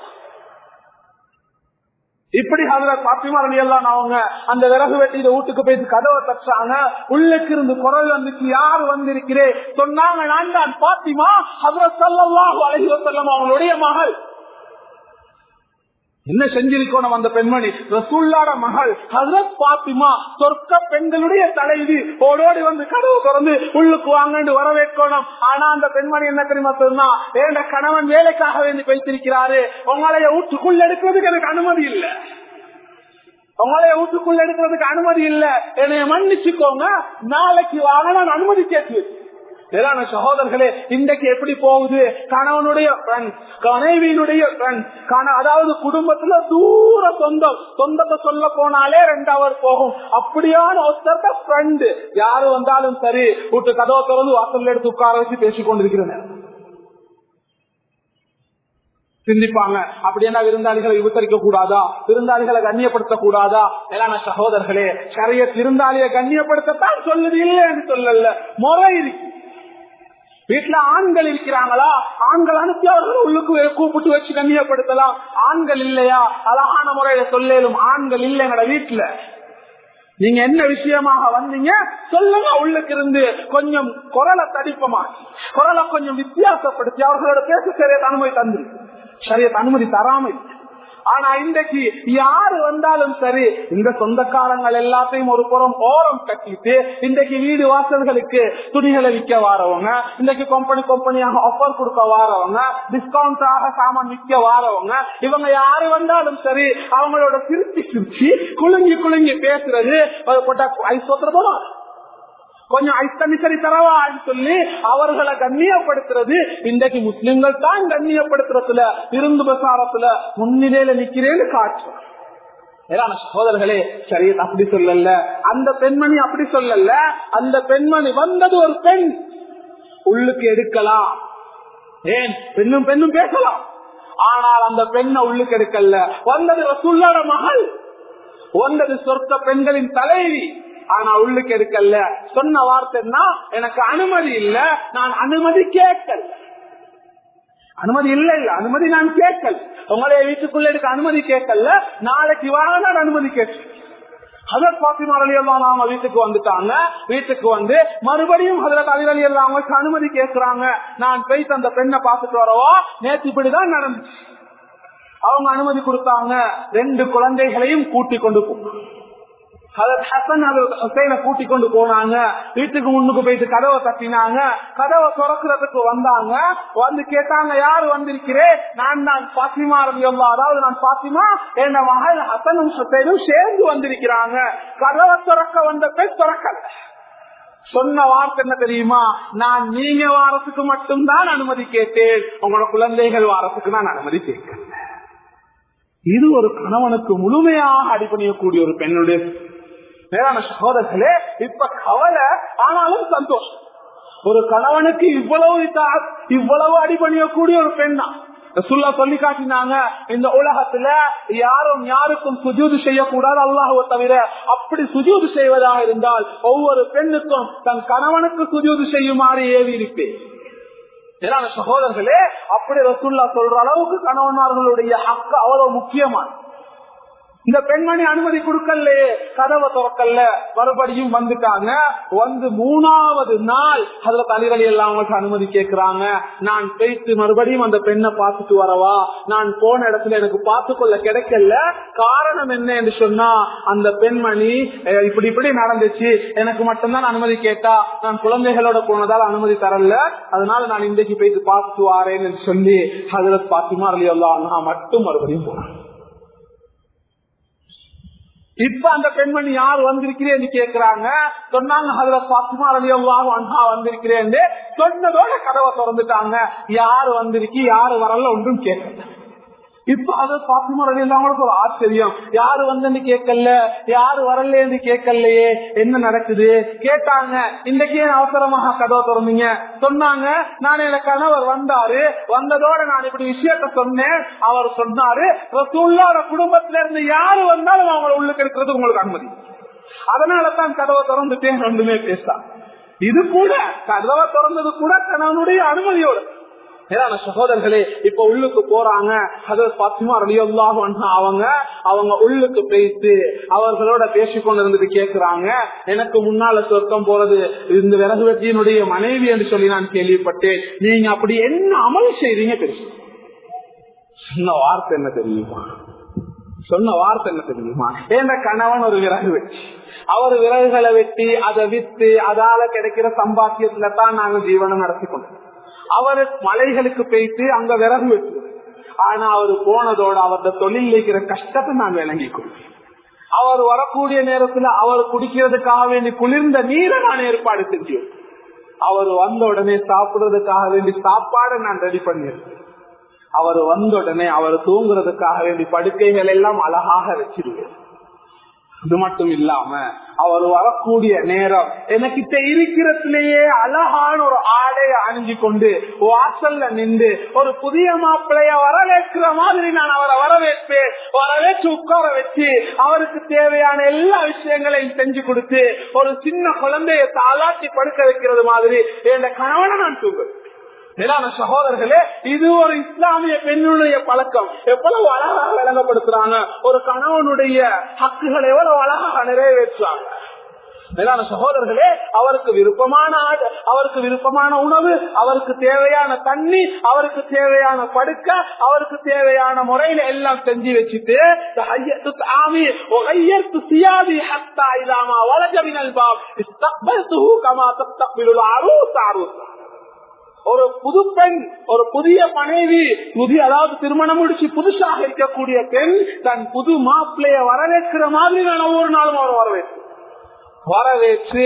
இப்படி அதுல பாத்திமா எல்லாம் அவங்க அந்த விறகு வெட்டி வீட்டுக்கு போயிட்டு கதவை தச்சாங்க உள்ளுக்கு இருந்து குரல் வந்துச்சு யார் வந்திருக்கிறேன் சொன்னாங்க நான் தான் பாத்திமா அதுல சொல்லலாம் அழகி செல்லம் அவங்களுடைய மகள் என்ன செஞ்சிருக்கணும் அந்த பெண்மணி ரசூல்லாட மகள் ஹசரத் பாத்திமா சொர்க்க பெண்களுடைய தலைவி ஓடோடி வந்து கதவு திறந்து உள்ளுக்கு வாங்கன்னு வரவேற்கணும் ஆனா அந்த பெண்மணி என்ன தெரியுமா சொன்னா ஏண்ட கணவன் வேலைக்காக வேண்டி வைத்திருக்கிறாரு உங்களைய வீட்டுக்குள்ள எடுக்கிறதுக்கு எனக்கு அனுமதி இல்லை உங்களைய வீட்டுக்குள்ள எடுக்கிறதுக்கு அனுமதி இல்ல என்னைய மன்னிச்சுக்கோங்க நாளைக்கு வாங்க நான் அனுமதி கேட்டு மேலான சகோதரர்களே இன்றைக்கு எப்படி போகுது கணவனுடைய கனைவியினுடைய அதாவது குடும்பத்துல தூர சொந்தம் சொந்தத்தை சொல்ல போனாலே ரெண்டு அவர் போகும் அப்படியான ஒருத்தர் ஃப்ரெண்டு யாரு வந்தாலும் சரி வீட்டு கதவை திறந்து வாசல் எடுத்து உட்கார வச்சு பேசிக் கொண்டிருக்கிறேன் சிந்திப்பாங்க அப்படின்னா விருந்தாளிகளை விபத்தரிக்க கூடாதா விருந்தாளிகளை கண்ணியப்படுத்த கூடாதா மேலான சகோதரர்களே கரைய விருந்தாளியை கண்ணியப்படுத்தத்தான் சொல்லுது இல்லைன்னு சொல்லல முறை இருக்கு வீட்டுல ஆண்கள் இருக்கிறாங்களா ஆண்கள் அனுப்பி அவர்கள் உள்ளுக்கு கூப்பிட்டு வச்சு கண்ணியப்படுத்தலாம் ஆண்கள் இல்லையா அழகான முறையில சொல்லும் ஆண்கள் இல்லைங்கட வீட்டுல நீங்க என்ன விஷயமாக வந்தீங்க சொல்லுங்க உள்ளுக்கு இருந்து கொஞ்சம் குரலை தடிப்பமா குரலை கொஞ்சம் வித்தியாசப்படுத்தி அவர்களோட பேச சரியத் அனுமதி தந்து சரியத் அனுமதி தராமல் ஆனா இன்றைக்கு யாரு வந்தாலும் சரி இந்த சொந்தக்காரங்கள் எல்லாத்தையும் ஒரு புறம் ஓரம் கட்டிட்டு இன்றைக்கு வீடு வாசல்களுக்கு துணிகளை விற்க வாரவங்க இன்றைக்கு கம்பெனி கம்பெனியாக ஆஃபர் கொடுக்க வாரவங்க டிஸ்கவுண்டாக சாமான் விற்க வாரவங்க இவங்க யாரு வந்தாலும் சரி அவங்களோட சிரிச்சு சிரிச்சு குலுங்கி குலுங்கி பேசுறது ஐசோத்துறதோ கொஞ்சம் ஐஸ்தனி சரி தரவான்னு சொல்லி அவர்களை கண்ணியப்படுத்துறது இன்றைக்கு முஸ்லிம்கள் தான் கண்ணியப்படுத்துறதுல இருந்து பிரசாரத்துல முன்னிலையில நிக்கிறேன்னு காட்டுறோம் ஏறான சகோதரர்களே சரி அப்படி சொல்லல அந்த பெண்மணி அப்படி சொல்லல அந்த பெண்மணி வந்தது ஒரு பெண் உள்ளுக்கு எடுக்கலாம் ஏன் பெண்ணும் பெண்ணும் பேசலாம் ஆனால் அந்த பெண்ணை உள்ளுக்கு எடுக்கல வந்தது ரசுல்லாட மகள் வந்தது சொர்க்க பெண்களின் தலைவி ஆனா உள்ளுக்கு எடுக்கல சொன்ன வார்த்தைன்னா எனக்கு அனுமதி இல்ல நான் அனுமதி கேட்கல அனுமதி இல்ல இல்ல அனுமதி நான் கேட்கல உங்களுடைய வீட்டுக்குள்ள எடுக்க அனுமதி கேட்கல நாளைக்கு வாங்க நான் அனுமதி கேட்க ஹசரத் பாத்திமா அலி எல்லாம் அவங்க வீட்டுக்கு வந்துட்டாங்க வீட்டுக்கு வந்து மறுபடியும் ஹசரத் அலி அலி எல்லாம் அவங்களுக்கு அனுமதி கேட்கிறாங்க நான் போயிட்டு அந்த பெண்ணை பார்த்துட்டு வரவா நேற்று இப்படிதான் நடந்துச்சு அவங்க அனுமதி கொடுத்தாங்க ரெண்டு குழந்தைகளையும் கூட்டி கொண்டு போனாங்க கூட்டி கொண்டு போனாங்க வீட்டுக்கு முன்னுக்கு போயிட்டு கதவை தட்டினாங்க கதவை திறக்கிறதுக்கு வந்தாங்க வந்து கேட்டாங்க யாரு வந்திருக்கிறேன் நான் தான் பாத்திமா ரவியல்லா அதாவது நான் பாத்திமா என் மகள் ஹசனும் ஹசைனும் சேர்ந்து வந்திருக்கிறாங்க கதவை திறக்க வந்த பேர் திறக்கல சொன்ன வார்த்தை என்ன தெரியுமா நான் நீங்க வாரத்துக்கு மட்டும்தான் அனுமதி கேட்டேன் உங்களோட குழந்தைகள் வாரத்துக்கு நான் அனுமதி கேட்கிறேன் இது ஒரு கணவனுக்கு முழுமையாக அடிப்பணியக்கூடிய ஒரு பெண்ணுடைய மேலான சகோதரர்களே இப்ப கவலை ஆனாலும் சந்தோஷம் ஒரு கணவனுக்கு இவ்வளவு இவ்வளவு அடிபணியக்கூடிய ஒரு பெண் தான் ரசுல்லா சொல்லி காட்டினாங்க இந்த உலகத்துல யாரும் யாருக்கும் சுஜூது செய்யக்கூடாது அல்லாஹுவ தவிர அப்படி சுஜூது செய்வதாக இருந்தால் ஒவ்வொரு பெண்ணுக்கும் தன் கணவனுக்கு சுஜூது செய்யுமாறு ஏவி இருப்பேன் சகோதரர்களே அப்படி ரசுல்லா சொல்ற அளவுக்கு கணவன்மார்களுடைய ஹக்கு அவ்வளவு முக்கியமான இந்த பெண்மணி அனுமதி கொடுக்கலையே கதவை திறக்கல மறுபடியும் வந்துட்டாங்க வந்து மூணாவது நாள் அதுல தலைவலி எல்லாம் அவங்களுக்கு அனுமதி கேட்கிறாங்க நான் போயிட்டு மறுபடியும் அந்த பெண்ணை பார்த்துட்டு வரவா நான் போன இடத்துல எனக்கு பார்த்து கொள்ள கிடைக்கல காரணம் என்ன என்று சொன்னா அந்த பெண்மணி இப்படி இப்படி நடந்துச்சு எனக்கு மட்டும்தான் அனுமதி கேட்டா நான் குழந்தைகளோட போனதால் அனுமதி தரல அதனால நான் இன்றைக்கு போயிட்டு பார்த்துட்டு வாரேன்னு சொல்லி அதுல பாத்திமா அலியல்லா நான் மட்டும் மறுபடியும் போனேன் இப்ப அந்த பெண்மணி யார் வந்திருக்கிறேன்னு கேக்குறாங்க சொன்னாங்க அதுல பாத்துமா அலியல்லாஹ் அண்ணா வந்திருக்கிறேன் சொன்னதோட கதவை திறந்துட்டாங்க யாரு வந்திருக்கு யாரு வரல ஒன்றும் கேட்கல இப்ப அது பாத்திமா ரலியல்லாஹுக்கு ஒரு ஆச்சரியம் யாரு வந்து கேட்கல யாரு வரலன்னு கேட்கலையே என்ன நடக்குது கேட்டாங்க இன்றைக்கு ஏன் அவசரமாக கதவை திறந்தீங்க சொன்னாங்க நான் என் கணவர் வந்தாரு வந்ததோட நான் இப்படி விஷயத்த சொன்னேன் அவர் சொன்னாரு ரசூல்லோட குடும்பத்தில இருந்து யாரு வந்தாலும் அவங்களை உள்ளுக்கு இருக்கிறது உங்களுக்கு அனுமதி அதனால தான் கதவை திறந்துட்டேன் ரெண்டுமே பேசா இது கூட கதவை திறந்தது கூட கணவனுடைய அனுமதியோடு மேலான சகோதரர்களே இப்ப உள்ளுக்கு போறாங்க அது பத்துமா ரலியல்லாஹு அவங்க அவங்க உள்ளுக்கு போயிட்டு அவர்களோட பேசிக்கொண்டு இருந்துட்டு கேக்குறாங்க எனக்கு முன்னால சொர்க்கம் போறது இந்த விறகு வெட்டியினுடைய மனைவி என்று சொல்லி நான் கேள்விப்பட்டேன் நீங்க அப்படி என்ன அமல் செய்றீங்க பெருசு சொன்ன வார்த்தை என்ன தெரியுமா சொன்ன வார்த்தை என்ன தெரியுமா என்ற கணவன் ஒரு விறகு வெட்டி அவர் விறகுகளை வெட்டி அதை வித்து அதால கிடைக்கிற சம்பாத்தியத்துல தான் நாங்க ஜீவனம் நடத்தி கொண்டோம் அவர் மலைகளுக்கு போயிட்டு அங்க விறகு வெட்டுவார் ஆனா அவர் போனதோட அவரது தொழில் இருக்கிற கஷ்டத்தை நான் விளங்கிக் கொள்வேன் அவர் வரக்கூடிய நேரத்துல அவர் குடிக்கிறதுக்காக வேண்டி குளிர்ந்த நீரை நான் ஏற்பாடு செஞ்சேன் அவர் வந்த உடனே சாப்பிடுறதுக்காக வேண்டி சாப்பாடை நான் ரெடி பண்ணியிருக்கேன் அவர் வந்த உடனே அவர் தூங்குறதுக்காக வேண்டி படுக்கைகள் எல்லாம் அழகாக வச்சிருவேன் இது மட்டும் இல்லாம அவர் வரக்கூடிய நேரம் எனக்கிட்ட இருக்கிறதுலயே அழகான ஒரு ஆடையை அணிஞ்சு கொண்டு வாசல்ல நின்று ஒரு புதிய மாப்பிளைய வரவேற்கிற மாதிரி நான் அவரை வரவேற்பேன் வரவேற்று உட்கார வச்சு அவருக்கு தேவையான எல்லா விஷயங்களையும் செஞ்சு கொடுத்து ஒரு சின்ன குழந்தைய தாளாட்டி படுக்க வைக்கிறது மாதிரி என் கணவனை நான் தூங்குவேன் மேலான சகோதரர்களே இது ஒரு இஸ்லாமிய பெண்ணுடைய பழக்கம் எவ்வளவு அழகாக விளங்கப்படுத்துறாங்க ஒரு கணவனுடைய ஹக்குகளை எவ்வளவு அழகாக நிறைவேற்றுறாங்க மேலான சகோதரர்களே அவருக்கு விருப்பமான ஆடு அவருக்கு விருப்பமான உணவு அவருக்கு தேவையான தண்ணி அவருக்கு தேவையான படுக்க அவருக்கு தேவையான முறையில எல்லாம் செஞ்சு வச்சுட்டு ஆமி சியாதி ஹத்தா இல்லாமா வளஜபினல் பாப் கமா தத்தபிலுல் அரூஸ் அரூஸ் ஒரு புது பெண் ஒரு புதிய மனைவி புதிய அதாவது திருமணம் முடிச்சு புதுசாக இருக்கக்கூடிய பெண் தன் புது மாப்பிள்ளைய வரவேற்கிற மாதிரி நான் ஒவ்வொரு நாளும் அவர் வரவேற்று வரவேற்று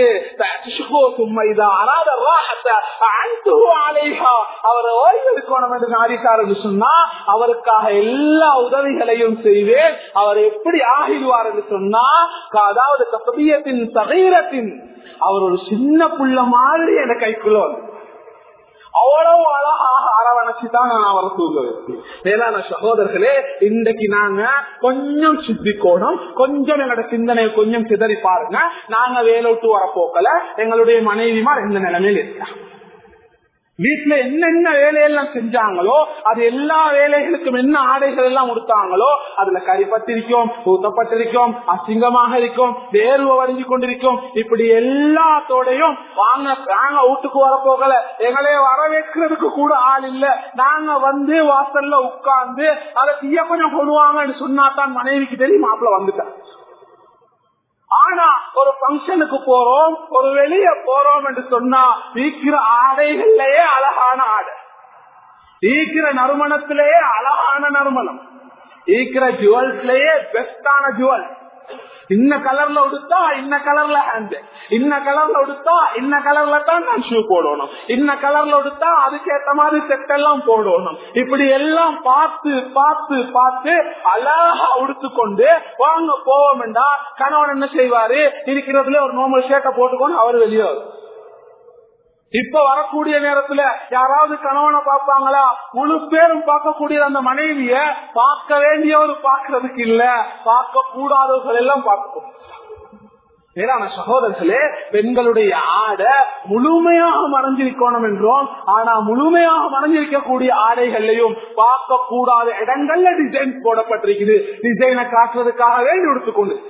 அவர் ஓய்வெடுக்கணும் என்று நாடிக்காரன்னு சொன்னா அவருக்காக எல்லா உதவிகளையும் செய்வேன் அவர் எப்படி ஆகிடுவார் என்று சொன்னா அதாவது கசபியத்தின் சகைரத்தின் அவர் ஒரு சின்ன புள்ள மாதிரி என கைக்குள்ள வந்து அவ்வளவு அழகாக அரவணைச்சுதான் நான் அவரை தூங்க வைப்பேன் மேலான சகோதரர்களே இன்றைக்கு நாங்க கொஞ்சம் சித்திக்கோணும் கொஞ்சம் எங்களோட சிந்தனையை கொஞ்சம் சிதறி பாருங்க நாங்க வேலை விட்டு வர போக்கல எங்களுடைய மனைவிமார் எந்த நிலைமையில் இருக்காங்க வீட்டுல என்னென்ன வேலையெல்லாம் செஞ்சாங்களோ அது எல்லா வேலைகளுக்கும் என்ன ஆடைகள் எல்லாம் கொடுத்தாங்களோ அதுல கரிப்பட்டிருக்கும் ஊத்தப்பட்டிருக்கும் அசிங்கமாக இருக்கும் வேர்வை வடிஞ்சு கொண்டிருக்கும் இப்படி எல்லாத்தோடையும் வாங்க நாங்க வீட்டுக்கு வர போகல எங்களே வரவேற்கிறதுக்கு கூட ஆள் இல்ல நாங்க வந்து வாசல்ல உட்கார்ந்து அதை தீய கொஞ்சம் கொள்வாங்கன்னு சொன்னா தான் மனைவிக்கு தெரியும் மாப்பிள்ள வந்துட்டேன் ஆனா ஒரு பங்கனுக்கு போறோம் ஒரு வெளியே போறோம் என்று சொன்னா வீக்கிற ஆடைகள்லயே அழகான ஆடை ஈக்கிற நறுமணத்திலேயே அழகான நறுமணம் ஈக்கிற ஜுவல்ஸ்லயே பெஸ்டான ஜுவல் இன்ன கலர்ல உடுத்தா இன்ன கலர்ல ஹேண்ட் இன்ன கலர்ல உடுத்தா இன்ன கலர்ல தான் நான் ஷூ போடணும் இன்ன கலர்ல உடுத்தா அதுக்கேத்த மாதிரி செட் எல்லாம் போடணும் இப்படி எல்லாம் பார்த்து பார்த்து பார்த்து அழகா உடுத்து கொண்டு வாங்க போவோம் என்றா கணவன் என்ன செய்வாரு இருக்கிறதுல ஒரு நார்மல் ஷர்ட்டை போட்டுக்கொண்டு அவர் வெளியே வரும் இப்ப வரக்கூடிய நேரத்துல யாராவது கணவனை பார்ப்பாங்களா முழு பேரும் பார்க்கக்கூடிய அந்த மனைவிய பார்க்க வேண்டியவர் பார்க்கறதுக்கு இல்ல பார்க்க கூடாதவர்கள் எல்லாம் பார்க்கணும் மேலான சகோதரர்களே பெண்களுடைய ஆடை முழுமையாக மறைஞ்சிருக்கணும் என்றோம் ஆனா முழுமையாக மறைஞ்சிருக்கக்கூடிய ஆடைகள்லையும் பார்க்க கூடாத இடங்கள்ல டிசைன் போடப்பட்டிருக்குது டிசைனை காட்டுறதுக்காக வேண்டி எடுத்துக்கொண்டு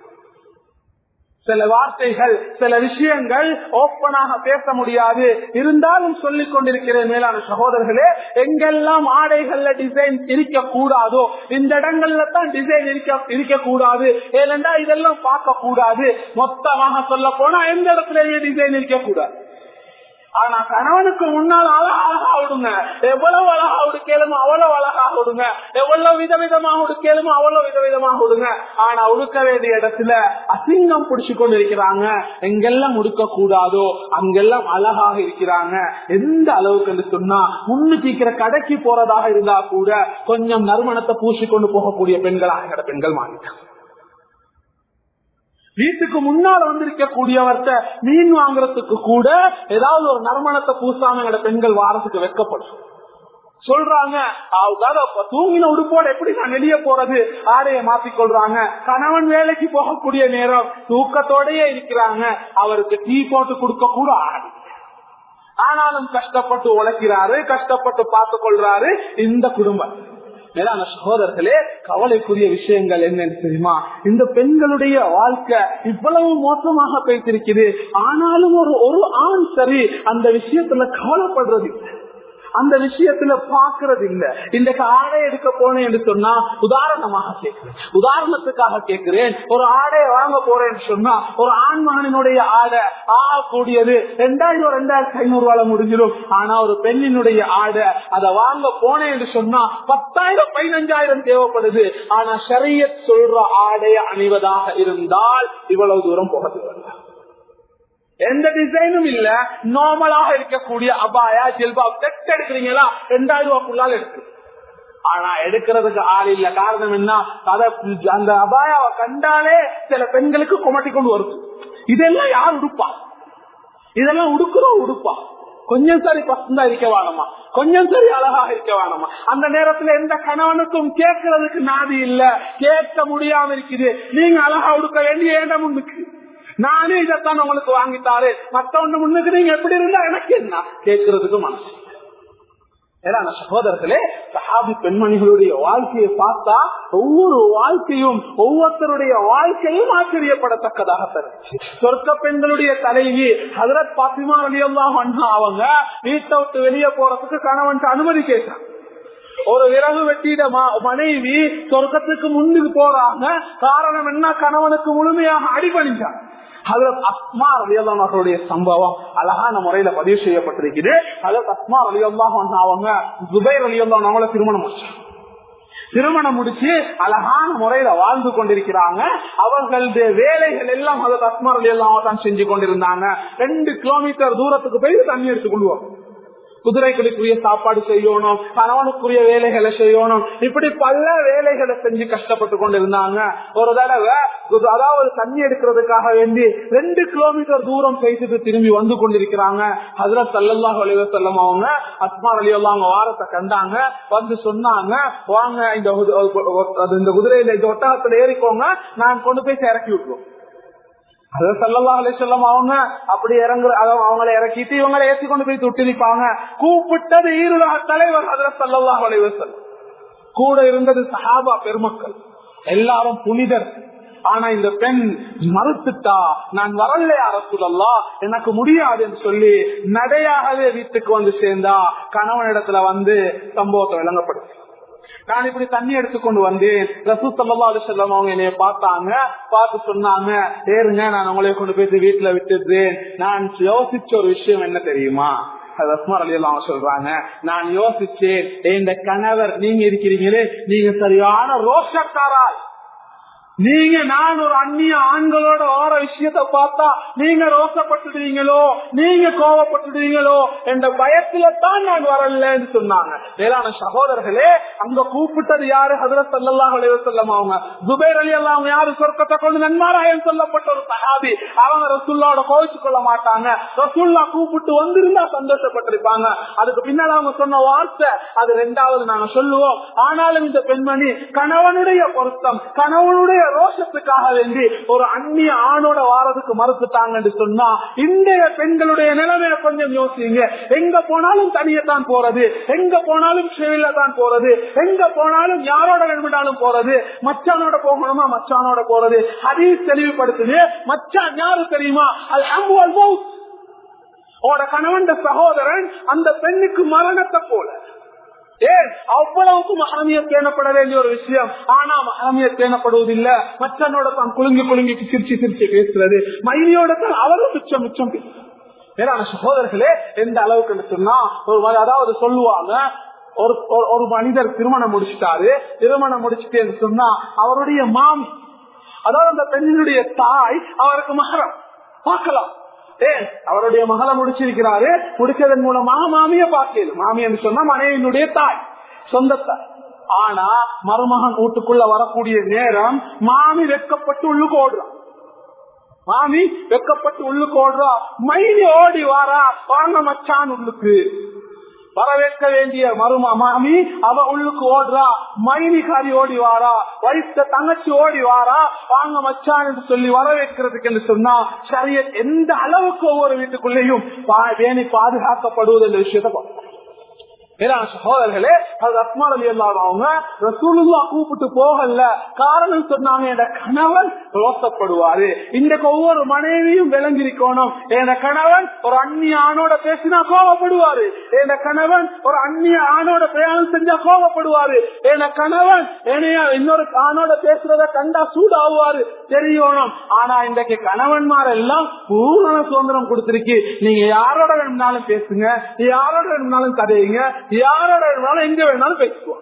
சில வார்த்தைகள் சில விஷயங்கள் ஓப்பனாக பேச முடியாது இருந்தாலும் சொல்லிக் கொண்டிருக்கிறேன் மேலான சகோதரர்களே எங்கெல்லாம் ஆடைகள்ல டிசைன் இருக்க கூடாதோ இந்த இடங்கள்ல தான் டிசைன் இருக்க இருக்க கூடாது ஏனென்றா இதெல்லாம் பார்க்க கூடாது மொத்தமாக சொல்ல போனா எந்த இடத்துலயுமே டிசைன் இருக்க கூடாது ஆனா கணவனுக்கு முன்னால் அழகா விடுங்க எவ்வளவு அழகா உடுக்கலுமோ அவ்வளவு அழகா விடுங்க எவ்வளவு விதவிதமாக உடுக்கலுமோ அவ்வளவு விதவிதமாக விடுங்க ஆனா உடுக்க வேண்டிய இடத்துல அசிங்கம் பிடிச்சு கொண்டு இருக்கிறாங்க எங்கெல்லாம் உடுக்க கூடாதோ அங்கெல்லாம் அழகாக இருக்கிறாங்க எந்த அளவுக்கு என்று சொன்னா முன்னுக்கு இருக்கிற கடைக்கு போறதாக இருந்தா கூட கொஞ்சம் நறுமணத்தை பூசிக்கொண்டு போகக்கூடிய பெண்களாக பெண்கள் மாறிட்டாங்க வீட்டுக்கு முன்னால வந்திருக்க கூடியவர்கிட்ட மீன் வாங்குறதுக்கு கூட ஏதாவது ஒரு நறுமணத்தை பூசாம பெண்கள் வாரத்துக்கு வைக்கப்படும் சொல்றாங்க தூங்கின உடுப்போட எப்படி நான் வெளியே போறது ஆடையை மாத்திக்கொள்றாங்க கணவன் வேலைக்கு போகக்கூடிய நேரம் தூக்கத்தோடயே இருக்கிறாங்க அவருக்கு டீ போட்டு கொடுக்க கூட ஆடு ஆனாலும் கஷ்டப்பட்டு உழைக்கிறாரு கஷ்டப்பட்டு பார்த்து கொள்றாரு இந்த குடும்பம் மேலான சகோதரர்களே கவலைக்குரிய விஷயங்கள் என்னன்னு தெரியுமா இந்த பெண்களுடைய வாழ்க்கை இவ்வளவு மோசமாக பேசிருக்குது ஆனாலும் ஒரு ஒரு ஆண் சரி அந்த விஷயத்துல கவலைப்படுறது அந்த விஷயத்துல பாக்குறது இல்ல இன்றைக்கு ஆடை எடுக்க போனேன் என்று சொன்னா உதாரணமாக கேட்கிறேன் உதாரணத்துக்காக கேட்கிறேன் ஒரு ஆடையை வாங்க போறேன்னு சொன்னா ஒரு ஆண் மகனினுடைய ஆடை ஆகக்கூடியது ரெண்டாயிரம் ரெண்டாயிரத்தி ஐநூறு ரூபாய் முடிஞ்சிடும் ஆனா ஒரு பெண்ணினுடைய ஆடை அதை வாங்க போனேன் என்று சொன்னா பத்தாயிரம் பதினஞ்சாயிரம் தேவைப்படுது ஆனா சரிய சொல்ற ஆடையை அணிவதாக இருந்தால் இவ்வளவு தூரம் போகிறது எந்த டிசைனும் இல்ல நார்மலாக இருக்கக்கூடிய அபாயா ஜில்பா செட் எடுக்கிறீங்களா ரெண்டாயிரம் ரூபாய்க்குள்ளால் எடுக்கு ஆனா எடுக்கிறதுக்கு ஆள் இல்ல காரணம் என்ன அந்த அபாயாவை கண்டாலே சில பெண்களுக்கு குமட்டி கொண்டு வருது இதெல்லாம் யார் உடுப்பா இதெல்லாம் உடுக்கிறோம் உடுப்பா கொஞ்சம் சரி பசந்தா இருக்க வேணுமா கொஞ்சம் சரி அழகாக இருக்க வேணுமா அந்த நேரத்துல எந்த கணவனுக்கும் கேட்கறதுக்கு நாதி இல்ல கேட்க முடியாம இருக்குது நீங்க அழகா உடுக்க வேண்டிய இடம் முன்னுக்கு நானே இதைத்தான் உங்களுக்கு வாங்கித்தாரு மத்த ஒண்ணு முன்னுக்கு நீங்க எப்படி இருந்தா எனக்கு என்ன கேட்கறதுக்கு மனசு ஏன்னா சகோதரர்களே சஹாபி பெண்மணிகளுடைய வாழ்க்கையை பார்த்தா ஒவ்வொரு வாழ்க்கையும் ஒவ்வொருத்தருடைய வாழ்க்கையும் ஆச்சரியப்படத்தக்கதாக தருச்சு சொர்க்க பெண்களுடைய தலைவி ஹதரத் பாத்திமா அலியெல்லாம் அவங்க வீட்டை விட்டு வெளியே போறதுக்கு கணவன் அனுமதி கேட்டான் ஒரு விறகு வெட்டிட மனைவி சொர்க்கத்துக்கு முன்னுக்கு போறாங்க காரணம் என்ன கணவனுக்கு முழுமையாக அடிபணிஞ்சான் அஸ்மா அலியல்லாம் அவர்களுடைய சம்பவம் அழகான முறையில பதிவு செய்யப்பட்டிருக்குது அதற்கு அஸ்மா அலியல்லாம் அவங்க துபைர் அலியல்லாம் அவங்கள திருமணம் முடிச்சாங்க திருமணம் முடிச்சு அழகான முறையில வாழ்ந்து கொண்டிருக்கிறாங்க அவர்களுடைய வேலைகள் எல்லாம் அதற்கு அஸ்மார் அலி எல்லாம் தான் செஞ்சு கொண்டிருந்தாங்க ரெண்டு கிலோமீட்டர் தூரத்துக்கு போய் தண்ணி எடுத்து கொள்வோம் குதிரைகளுக்குரிய சாப்பாடு செய்யணும் கணவனுக்குரிய வேலைகளை செய்யணும் இப்படி பல வேலைகளை செஞ்சு கஷ்டப்பட்டு கொண்டிருந்தாங்க ஒரு தடவை அதாவது தண்ணி எடுக்கிறதுக்காக வேண்டி ரெண்டு கிலோமீட்டர் தூரம் பேசிட்டு திரும்பி வந்து கொண்டிருக்கிறாங்க அதுல சல்லல்லாஹ் அலிவ செல்லம் அவங்க அஸ்மார் அலி அவங்க வாரத்தை கண்டாங்க வந்து சொன்னாங்க வாங்க இந்த இந்த குதிரையில இந்த ஒட்டகத்துல ஏறிக்கோங்க நான் கொண்டு போய் இறக்கி விட்டுருவோம் அத சல்லல்லா அலிசல்லம் அவங்க அப்படி இறங்குற அவங்களை இறக்கிட்டு இவங்களை ஏற்றி கொண்டு போய் தொட்டிருப்பாங்க கூப்பிட்டது ஈருலக தலைவர் அதுல சல்லல்லா அலைவசல் கூட இருந்தது சஹாபா பெருமக்கள் எல்லாரும் புனிதர் ஆனா இந்த பெண் மறுத்துட்டா நான் வரல அரசுலல்லா எனக்கு முடியாது என்று சொல்லி நடையாகவே வீட்டுக்கு வந்து சேர்ந்தா கணவனிடத்துல வந்து சம்பவத்தை விளங்கப்படுத்து நான் இப்படி தண்ணி எடுத்துக்கொண்டு வந்தேன் ரசூ சல்லா அலிசல்லாம் அவங்க என்னைய பார்த்தாங்க பார்த்து சொன்னாங்க ஏறுங்க நான் உங்களை கொண்டு போயிட்டு வீட்டுல விட்டுடுறேன் நான் யோசிச்ச ஒரு விஷயம் என்ன தெரியுமா ரஸ்மார் அலி அவங்க சொல்றாங்க நான் யோசிச்சேன் இந்த கணவர் நீங்க இருக்கிறீங்களே நீங்க சரியான ரோஷக்காரால் நீங்க நான் ஒரு அந்நிய ஆண்களோட வார விஷயத்த பார்த்தா நீங்க ரோசப்பட்டுடுவீங்களோ நீங்க கோவப்பட்டுடுவீங்களோ என்ற பயத்துல தான் நான் வரலன்னு சொன்னாங்க வேளாண் சகோதரர்களே அங்க கூப்பிட்டது யாரு ஹதரத் சல்லாஹ் அலைவசல்லம் அவங்க துபேர் அலி அல்லா அவங்க யாரு சொர்க்கத்தை கொண்டு நன்மாராயம் சொல்லப்பட்ட ஒரு சஹாபி அவங்க ரசுல்லாவோட கோவிச்சு கொள்ள மாட்டாங்க ரசுல்லா கூப்பிட்டு வந்திருந்தா சந்தோஷப்பட்டிருப்பாங்க அதுக்கு பின்னால் அவங்க சொன்ன வார்த்தை அது ரெண்டாவது நாங்க சொல்லுவோம் ஆனாலும் இந்த பெண்மணி கணவனுடைய பொருத்தம் கணவனுடைய ரோஷத்துக்காக வேண்டி ஒரு அந்நிய ஆணோட வாரத்துக்கு மறுத்துட்டாங்கன்னு சொன்னா இன்றைய பெண்களுடைய நிலைமையை கொஞ்சம் யோசிங்க எங்க போனாலும் தனியத்தான் போறது எங்க போனாலும் ஷெயில தான் போறது எங்க போனாலும் யாரோட வேணுமென்றாலும் போறது மச்சானோட போகணுமா மச்சானோட போறது ஹதீஸ் தெளிவுபடுத்துது மச்சான் யாரு தெரியுமா அது அம்புவல் உங்களோட கணவன் சகோதரன் அந்த பெண்ணுக்கு மரணத்தை போல ஏன் அவ்வளவுக்கு மகாமிய பேணப்பட வேண்டிய ஒரு விஷயம் ஆனா மகாமிய பேணப்படுவதில்லை மச்சனோட தான் குலுங்கி குலுங்கி சிரிச்சு சிரிச்சு பேசுறது மைனியோட தான் அவரும் மிச்சம் மிச்சம் பேசுறாங்க சகோதரர்களே எந்த அளவுக்கு சொன்னா ஒரு அதாவது சொல்லுவாங்க ஒரு ஒரு மனிதர் திருமணம் முடிச்சிட்டாரு திருமணம் முடிச்சுட்டேன்னு சொன்னா அவருடைய மாமி அதாவது அந்த பெண்ணினுடைய தாய் அவருக்கு மகரம் பார்க்கலாம் ஏன் அவருடைய மகளை முடிச்சிருக்கிறாரு முடிச்சதன் மூலமாக மாமிய பார்க்கல மாமி என்று சொன்னா மனைவியினுடைய தாய் சொந்த தாய் ஆனா மருமகன் வீட்டுக்குள்ள வரக்கூடிய நேரம் மாமி வெக்கப்பட்டு உள்ளுக்கு ஓடுறான் மாமி வெக்கப்பட்டு உள்ளுக்கு ஓடுறா மைனி ஓடி வாரா வாங்க மச்சான் உள்ளுக்கு வரவேற்க வேண்டிய மருமா மாமி அவ உள்ளுக்கு ஓடுறா மைனிகாரி ஓடி வாரா வயச தங்கச்சி ஓடி வாரா வாங்க மச்சான் என்று சொல்லி வரவேற்கிறதுக்கு என்று சொன்னா சரிய எந்த அளவுக்கு ஒவ்வொரு வீட்டுக்குள்ளேயும் வேணி பாதுகாக்கப்படுவது என்ற விஷயத்தை பார்ப்போம் சகோதரர்களே அது அஸ்மால் அலி அவங்க ரசூலுல்லா கூப்பிட்டு போகல காரணம் சொன்னாங்க என் கணவன் ரோசப்படுவாரு இன்றைக்கு ஒவ்வொரு மனைவியும் விளங்கிருக்கணும் என் கணவன் ஒரு அந்நிய ஆணோட பேசினா கோவப்படுவாரு என் கணவன் ஒரு அந்நிய ஆணோட பிரயாணம் செஞ்சா கோவப்படுவாரு என் கணவன் என்னைய இன்னொரு ஆணோட பேசுறத கண்டா சூடாகுவாரு தெரியணும் ஆனா இன்றைக்கு கணவன்மார் எல்லாம் பூரண சுதந்திரம் கொடுத்திருக்கு நீங்க யாரோட வேணும்னாலும் பேசுங்க யாரோட வேணும்னாலும் கதையுங்க யாரோட வேணும்னாலும் எங்க வேணாலும் பேசுவோம்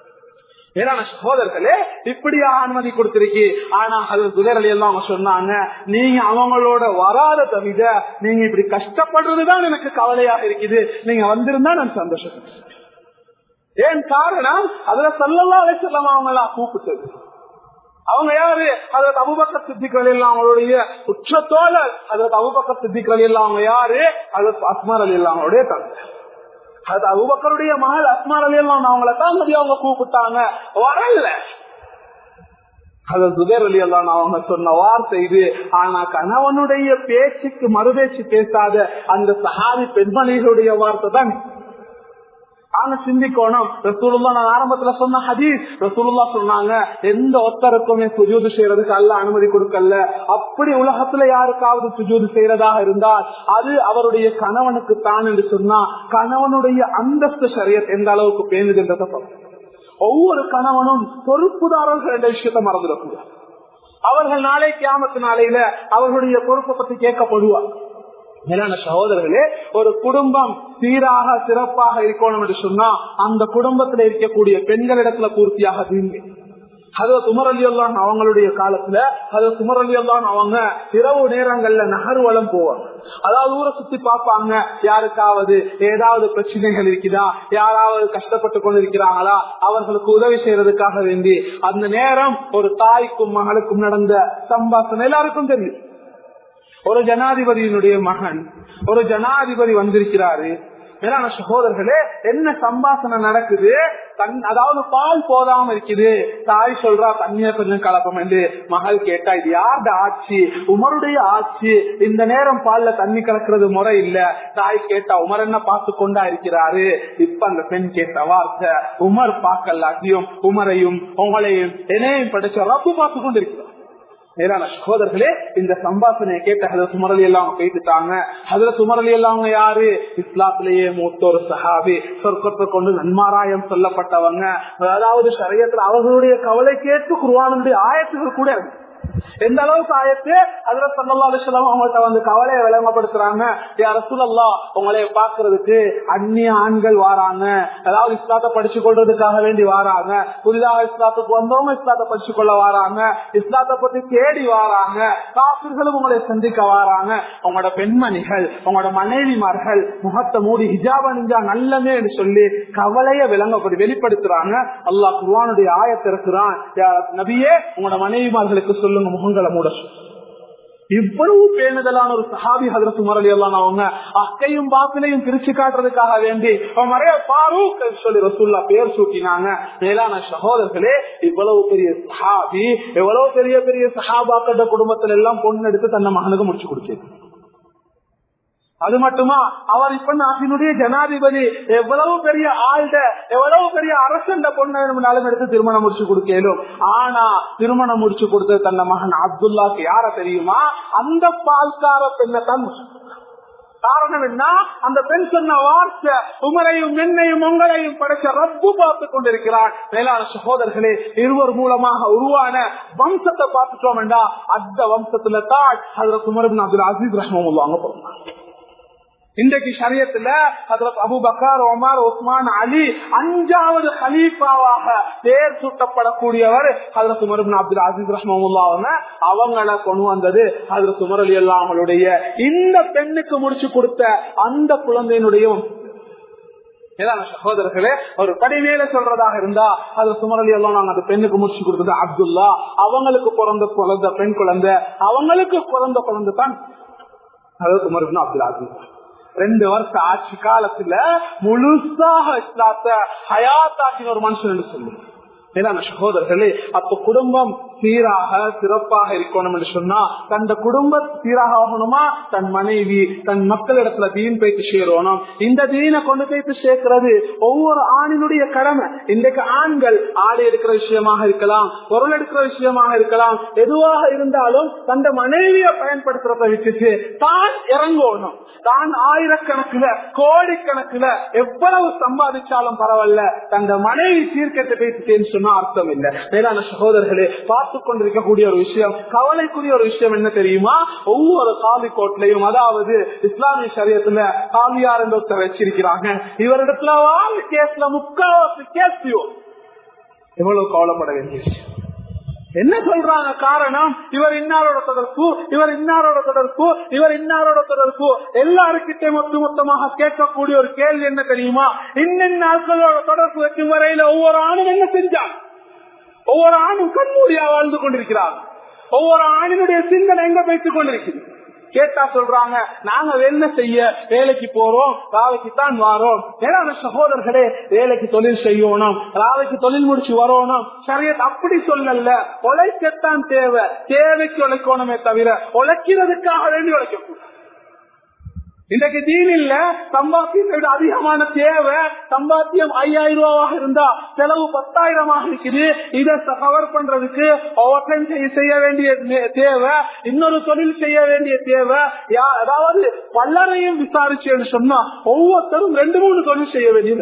ஏன்னா சகோதரர்களே இப்படியா அனுமதி கொடுத்திருக்கு ஆனா அது குதிரலி எல்லாம் அவங்க சொன்னாங்க நீங்க அவங்களோட வராத தவிர நீங்க இப்படி கஷ்டப்படுறதுதான் எனக்கு கவலையாக இருக்குது நீங்க வந்திருந்தா நான் சந்தோஷப்பட்டேன் ஏன் காரணம் அதுல சொல்லலாம் வச்சிடலாம் அவங்களா கூப்பிட்டது அவங்க யாரு அதற்கு அபுபக்க சித்திகள் எல்லாம் அவங்களுடைய உச்சத்தோழர் அதற்கு அபுபக்க சித்திகள் எல்லாம் அவங்க யாரு அதற்கு அஸ்மார் அலி எல்லாம் அவங்களுடைய தந்தை அது அபுபக்கருடைய மகள் அஸ்மார் அலி எல்லாம் அவங்கள தான் அவங்க கூப்பிட்டாங்க வரல அது சுதேர் அலி எல்லாம் அவங்க சொன்ன வார்த்தை இது ஆனா கணவனுடைய பேச்சுக்கு மறுபேச்சு பேசாத அந்த சஹாபி பெண்மணிகளுடைய வார்த்தை தான் நாங்க சிந்திக்கணும் ரசூலுல்லா நான் ஆரம்பத்துல சொன்ன ஹதீஸ் ரசூலுல்லா சொன்னாங்க எந்த ஒத்தருக்குமே சுஜூது செய்யறதுக்கு அல்ல அனுமதி கொடுக்கல அப்படி உலகத்துல யாருக்காவது சுஜூது செய்யறதாக இருந்தால் அது அவருடைய கணவனுக்கு தான் என்று சொன்னா கணவனுடைய அந்தஸ்து சரியத் எந்த அளவுக்கு பேணுதுன்றத ஒவ்வொரு கணவனும் பொறுப்புதாரர்கள் என்ற விஷயத்தை மறந்துடக்கூடாது அவர்கள் நாளை கியாமத்து நாளையில அவர்களுடைய பொறுப்பை பத்தி கேட்கப்படுவார் மேலான சகோதரர்களே ஒரு குடும்பம் சீராக சிறப்பாக இருக்கணும் என்று சொன்னா அந்த குடும்பத்துல இருக்கக்கூடிய பெண்களிடத்துல பூர்த்தியாக தீங்கு அது சுமரலியெல்லாம் அவங்களுடைய காலத்துல அது சுமரலியெல்லாம் அவங்க இரவு நேரங்கள்ல நகர்வலம் போவாங்க அதாவது ஊரை சுத்தி பார்ப்பாங்க யாருக்காவது ஏதாவது பிரச்சனைகள் இருக்குதா யாராவது கஷ்டப்பட்டு கொண்டிருக்கிறாங்களா அவர்களுக்கு உதவி செய்யறதுக்காக வேண்டி அந்த நேரம் ஒரு தாய்க்கும் மகளுக்கும் நடந்த சம்பாசனம் எல்லாருக்கும் தெரியும் ஒரு ஜனாதிபதியினுடைய மகன் ஒரு ஜனாதிபதி வந்திருக்கிறாரு மேலான சகோதரர்களே என்ன சம்பாசனம் நடக்குது தன் அதாவது பால் போதாம இருக்குது தாய் சொல்றா தண்ணிய கொஞ்சம் கலப்பம் என்று மகள் கேட்டா இது யாருடைய ஆட்சி உமருடைய ஆட்சி இந்த நேரம் பால்ல தண்ணி கலக்கிறது முறை இல்ல தாய் கேட்டா உமர் என்ன பார்த்து கொண்டா இருக்கிறாரு இப்ப அந்த பெண் கேட்ட வார்த்தை உமர் பார்க்கலாட்டியும் உமரையும் உங்களையும் என்னையும் படிச்ச ரப்பு பார்த்து கொண்டிருக்கிறார் மேலான சகோதரர்களே இந்த சம்பாசனையை கேட்ட ஹதரத் சுமரலி எல்லாம் போயிட்டுட்டாங்க ஹதரத் சுமரலி எல்லாம் யாரு இஸ்லாத்திலேயே மூத்தோர் சஹாபி சொர்க்கத்தை கொண்டு நன்மாராயம் சொல்லப்பட்டவங்க அதாவது சரியத்தில் அவர்களுடைய கவலை கேட்டு குருவானுடைய ஆயத்துகள் கூட இருக்கு எந்த அளவுக்கு ஆயத்து அதுல சல்லா அலிஸ்லாம் அவங்கள்ட்ட வந்து கவலையை விளங்கப்படுத்துறாங்க யார சூழல்லா உங்களை பாக்குறதுக்கு அந்நிய ஆண்கள் வாராங்க அதாவது இஸ்லாத்தை படிச்சு கொள்றதுக்காக வேண்டி வாராங்க புதிதாக இஸ்லாத்துக்கு வந்தவங்க இஸ்லாத்தை படிச்சு கொள்ள வாராங்க இஸ்லாத்தை பத்தி தேடி வாராங்க காப்பிர்களும் உங்களை சந்திக்க வாராங்க உங்களோட பெண்மணிகள் உங்களோட மனைவிமார்கள் முகத்தை மூடி ஹிஜாப நிஞ்சா நல்லமே என்று சொல்லி கவலைய விளங்கப்படி வெளிப்படுத்துறாங்க அல்லாஹ் குர்வானுடைய ஆயத்திருக்கிறான் நபியே உங்களோட மனைவிமார்களுக்கு சொல்லுங்க முகங்களை மூட இவ்வளவு பேணுதலான ஒரு சஹாபி ஹதரத்து முரளி எல்லாம் அவங்க அக்கையும் பாப்பிலையும் பிரிச்சு காட்டுறதுக்காக வேண்டி மறைய பாரூக் சொல்லி ரசூல்லா பேர் சூட்டினாங்க மேலான சகோதரர்களே இவ்வளவு பெரிய சஹாபி எவ்வளவு பெரிய பெரிய சஹாபாக்கட்ட குடும்பத்துல எல்லாம் பொண்ணு எடுத்து தன்னை மகனுக்கு முடிச்சு கொடுத்தது அது மட்டுமா அவர் இப்ப நாட்டினுடைய ஜனாதிபதி எவ்வளவு பெரிய ஆள்ட எவ்வளவு பெரிய அரசண்ட பொண்ணு வேணும்னாலும் எடுத்து திருமணம் முடிச்சு கொடுக்கலும் ஆனா திருமணம் முடிச்சு கொடுத்தது தன்ன மகன் அப்துல்லாக்கு யார தெரியுமா அந்த பால்கார பெண்ணை தான் காரணம் என்ன அந்த பெண் சொன்ன வார்த்தை உமரையும் என்னையும் உங்களையும் படைச்ச ரப்பு பார்த்து கொண்டிருக்கிறார் மேலான சகோதரர்களே இருவர் மூலமாக உருவான வம்சத்தை பார்த்துட்டோம் என்றா அந்த வம்சத்துல தான் அதுல குமரபின் அப்துல் அசீஸ் ரஹ்மம் வாங்க போறாங்க இன்றைக்கு சரியத்துல Abu Bakr Omar Usman Ali அஞ்சாவது ஹலீஃபாவாக பேர் சூட்டப்படக்கூடியவர் அதுல சுமர் அப்துல் அசீஸ் ரஹ்மல்லா அவங்கள கொண்டு வந்தது அதுல சுமர் அலி அல்லா அவங்களுடைய இந்த பெண்ணுக்கு முடிச்சு கொடுத்த அந்த குழந்தையினுடைய சகோதரர்களே ஒரு படி மேல சொல்றதாக இருந்தா அது சுமரலி எல்லாம் நாங்க அந்த பெண்ணுக்கு முடிச்சு கொடுத்தது அப்துல்லா அவங்களுக்கு பிறந்த குழந்தை பெண் குழந்தை அவங்களுக்கு பிறந்த குழந்தை தான் அதாவது சுமர் அப்துல் அசீஸ் ரெண்டு வருஷம் ஆட்சி காலத்துல முழுசாக இஸ்லாத்த ஹயாத்தாக்கின ஒரு மனுஷன் என்று சொல்லு மேலான சகோதரர்களே அப்ப குடும்பம் சீராக சிறப்பாக இருக்கணும் என்று சொன்னா தன் குடும்ப சீராக ஆகணுமா தன் மனைவி தன் மக்களிடத்துல தீன் போய்த்து சேரணும் இந்த தீனை கொண்டு போய்த்து சேர்க்கிறது ஒவ்வொரு ஆணினுடைய கடமை இன்றைக்கு ஆண்கள் ஆடை எடுக்கிற விஷயமாக இருக்கலாம் பொருள் எடுக்கிற விஷயமாக இருக்கலாம் எதுவாக இருந்தாலும் தன் மனைவியை பயன்படுத்துறத விட்டுட்டு தான் இறங்கணும் தான் ஆயிரக்கணக்குல கோடிக்கணக்குல எவ்வளவு சம்பாதிச்சாலும் பரவாயில்ல தன் மனைவி தீர்க்கத்தை பேசிட்டேன்னு சொன்னா அர்த்தம் இல்லை மேலான சகோதரர்களே பார்த்து கொண்டிருக்கக்கூடிய ஒரு விஷயம் கவலைக்குரிய ஒரு விஷயம் என்ன தெரியுமா ஒவ்வொரு காலி கோட்லையும் அதாவது இஸ்லாமிய சரியத்துல காலியார் என்ற ஒருத்தர் வச்சிருக்கிறாங்க இவரிடத்துல கேஸ்ல முக்காவாசி கேஸ்டியோ எவ்வளவு கவலைப்பட வேண்டிய விஷயம் என்ன சொல்றாங்க காரணம் இவர் இன்னாரோட தொடர்பு இவர் இன்னாரோட தொடர்பு இவர் இன்னாரோட தொடர்பு எல்லாருக்கிட்டே மொத்த மொத்தமாக கேட்கக்கூடிய ஒரு கேள்வி என்ன தெரியுமா இன்னின் நாட்களோட தொடர்பு வைக்கும் வரையில ஒவ்வொரு ஆணும் என்ன செஞ்சான் ஒவ்வொரு ஆணும் கண்மூடியா வாழ்ந்து கொண்டிருக்கிறார் ஒவ்வொரு ஆணினுடைய சிந்தனை எங்க வைத்துக் கொண்டிருக்கிறது கேட்டா சொல்றாங்க நாங்க என்ன செய்ய வேலைக்கு போறோம் ராவைக்கு தான் வாரோம் ஏன்னா சகோதரர்களே வேலைக்கு தொழில் செய்யணும் ராவைக்கு தொழில் முடிச்சு வரணும் சரியத் அப்படி சொல்லல உழைக்கத்தான் தேவை தேவைக்கு உழைக்கணுமே தவிர உழைக்கிறதுக்காக வேண்டி உழைக்கக்கூடாது இன்றைக்கு தீன் இல்ல சம்பாத்தியத்தை விட அதிகமான தேவை சம்பாத்தியம் ஐயாயிரம் ரூபாவாக இருந்தா செலவு பத்தாயிரமாக இருக்குது இதை கவர் பண்றதுக்கு ஓவர் டைம் செய்ய வேண்டிய தேவை இன்னொரு தொழில் செய்ய வேண்டிய தேவை அதாவது பல்லரையும் விசாரிச்சு சொன்னா ஒவ்வொருத்தரும் ரெண்டு மூணு தொழில் செய்ய வேண்டியது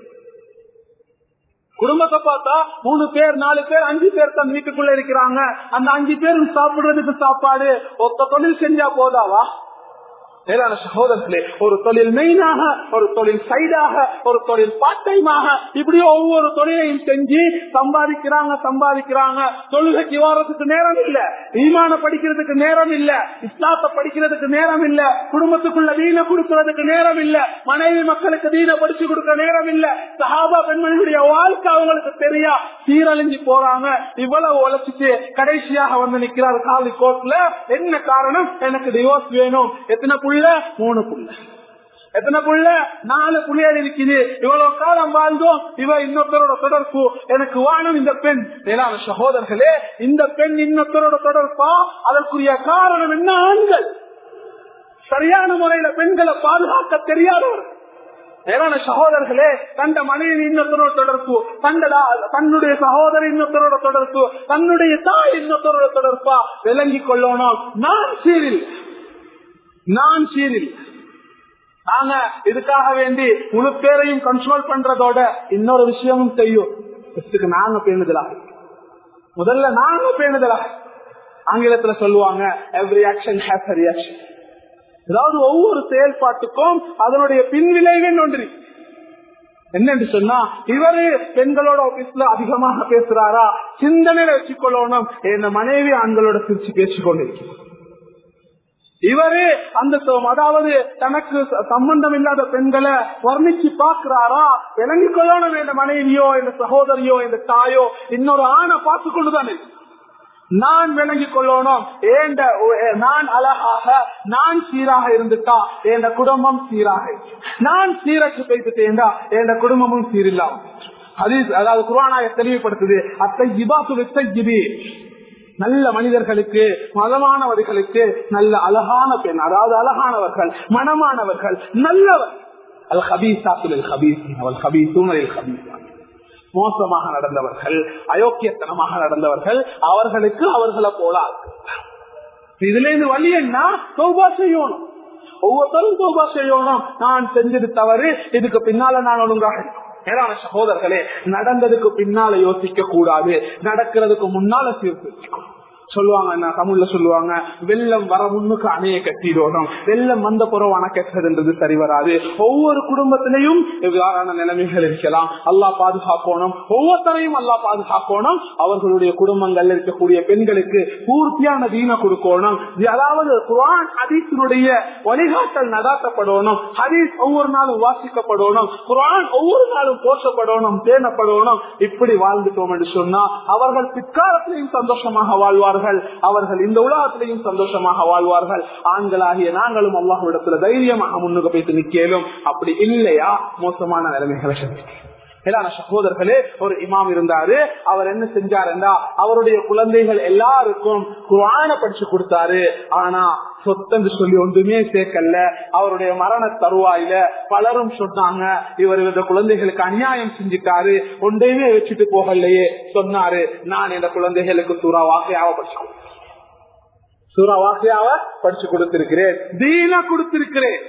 குடும்பத்தை பார்த்தா மூணு பேர் நாலு பேர் அஞ்சு பேர் தன் வீட்டுக்குள்ள இருக்கிறாங்க அந்த அஞ்சு பேரும் சாப்பிடுறதுக்கு சாப்பாடு ஒத்த தொழில் செஞ்சா போதாவா மேலான சகோதரர்களே ஒரு தொழில் மெயினாக ஒரு தொழில் சைடாக ஒரு தொழில் பார்ட் டைமாக இப்படி ஒவ்வொரு தொழிலையும் செஞ்சு சம்பாதிக்கிறாங்க சம்பாதிக்கிறாங்க தொழுகைக்கு வாரத்துக்கு நேரம் இல்ல ஈமான படிக்கிறதுக்கு நேரம் இல்ல இஸ்லாத்தை படிக்கிறதுக்கு நேரம் இல்ல குடும்பத்துக்குள்ள வீண கொடுக்கறதுக்கு நேரம் இல்ல மனைவி மக்களுக்கு வீண படிச்சு கொடுக்க நேரம் இல்ல சஹாபா பெண்மணியுடைய வாழ்க்கை அவங்களுக்கு தெரியா சீரழிஞ்சு போறாங்க இவ்வளவு உழைச்சிட்டு கடைசியாக வந்து நிக்கிறார் காலி கோர்ட்ல என்ன காரணம் எனக்கு டிவோர்ஸ் வேணும் எத்தனை புள்ள மூணு புள்ள எத்தனை புள்ள நாலு புள்ளியல் இருக்குது இவ்வளவு காலம் வாழ்ந்தோம் இவ இன்னொருத்தரோட தொடர்பு எனக்கு வாணும் இந்த பெண் மேலான சகோதரர்களே இந்த பெண் இன்னொருத்தரோட தொடர்பா அதற்குரிய காரணம் என்ன ஆண்கள் சரியான முறையில பெண்களை பாதுகாக்க தெரியாதவர் மேலான சகோதரர்களே தந்த மனைவி இன்னொருத்தரோட தொடர்பு தண்டடா தன்னுடைய சகோதரி இன்னொருத்தரோட தொடர்பு தன்னுடைய தாய் இன்னொருத்தரோட தொடர்பா விளங்கி கொள்ளணும் நான் சீரில் நான் சீரில் நாங்க இதுக்காக வேண்டி முழு பேரையும் கண்ட்ரோல் பண்றதோட இன்னொரு விஷயமும் செய்யும் இதுக்கு நாங்க பேணுதலாக முதல்ல நாங்க பேணுதலாக ஆங்கிலத்துல சொல்லுவாங்க எவ்ரி ஆக்ஷன் ஹேஸ் ரியாக்ஷன் அதாவது ஒவ்வொரு செயல்பாட்டுக்கும் அதனுடைய பின்விளைவே ஒன்று என்னன்னு சொன்னா இவரு பெண்களோட ஆபீஸ்ல அதிகமாக பேசுறாரா சிந்தனையில வச்சுக்கொள்ளணும் என் மனைவி ஆண்களோட சிரிச்சு பேசிக்கொண்டிருக்கிறார் இவரு அந்த அதாவது தனக்கு சம்பந்தம் இல்லாத பெண்களை வர்ணிச்சு பாக்குறாரா விளங்கிக் கொள்ளணும் என்ற மனைவியோ இந்த சகோதரியோ இந்த தாயோ இன்னொரு ஆணை பார்த்து கொண்டுதான் நான் விளங்கிக் கொள்ளணும் ஏண்ட நான் அழகாக நான் சீராக இருந்துட்டா என் குடும்பம் சீராக நான் சீரக்கு பேசிட்டேன்டா என் குடும்பமும் சீரில்லாம் அதாவது குரானாய தெளிவுபடுத்துது அத்தை ஜிபாத்து நல்ல மனிதர்களுக்கு மதமானவர்களுக்கு நல்ல அழகான பெண் அதாவது அழகானவர்கள் மனமானவர்கள் நல்லவர் அல் ஹபீசாத்துல் ஹபீஸ் அவள் ஹபீசூனல் ஹபீசா மோசமாக நடந்தவர்கள் அயோக்கியத்தனமாக நடந்தவர்கள் அவர்களுக்கு அவர்களை போல இதுல இருந்து வழி என்ன சௌபா செய்யணும் ஒவ்வொருத்தரும் சௌபா செய்யணும் நான் செஞ்சது தவறு இதுக்கு பின்னால நான் ஒழுங்காக மேலான சகோதரர்களே நடந்ததுக்கு பின்னால யோசிக்க கூடாது நடக்கிறதுக்கு முன்னால சீர்திருத்திக்கும் சொல்லுவாங்க என்ன தமிழ்ல சொல்லுவாங்க வெள்ளம் வர முன்னுக்கு அணைய கட்டிடணும் வெள்ளம் வந்த புறம் அணைக்கட்டுறதுன்றது சரி வராது ஒவ்வொரு குடும்பத்திலையும் இவ்வாறான நிலைமைகள் இருக்கலாம் அல்லா பாதுகாக்கணும் ஒவ்வொருத்தரையும் அல்லா பாதுகாக்கணும் அவர்களுடைய குடும்பங்கள்ல இருக்கக்கூடிய பெண்களுக்கு பூர்த்தியான தீன கொடுக்கணும் அதாவது குரான் ஹதீஸினுடைய வழிகாட்டல் நடாத்தப்படணும் ஹதீஸ் ஒவ்வொரு நாளும் வாசிக்கப்படணும் குரான் ஒவ்வொரு நாளும் போற்றப்படணும் பேணப்படணும் இப்படி வாழ்ந்துட்டோம் என்று சொன்னா அவர்கள் பிற்காலத்திலையும் சந்தோஷமாக வாழ்வார்கள் அவர்கள் இந்த உலகத்திலையும் சந்தோஷமாக வாழ்வார்கள் ஆண்களாகிய நாங்களும் அல்லாஹ்விடத்துல தைரியமாக முன்னுக்கு போயிட்டு நிக்கலும் அப்படி இல்லையா மோசமான நிலைமைகளை சந்திக்கிறோம் மேலான சகோதரர்களே ஒரு இமாம் இருந்தாரு அவர் என்ன செஞ்சாருந்தா அவருடைய குழந்தைகள் எல்லாருக்கும் குரான படிச்சு கொடுத்தாரு ஆனா சொத்தன்னு சொல்லி ஒன்றுமே சேர்க்கல அவருடைய மரண தருவாயில பலரும் சொன்னாங்க இவர் இந்த குழந்தைகளுக்கு அநியாயம் செஞ்சுட்டாரு ஒன்றையுமே வச்சுட்டு போகலையே சொன்னாரு நான் இந்த குழந்தைகளுக்கு சூறா வாக்கையாவ படிச்சு சூறா வாக்கையாவ படிச்சு கொடுத்திருக்கிறேன் தீன கொடுத்திருக்கிறேன்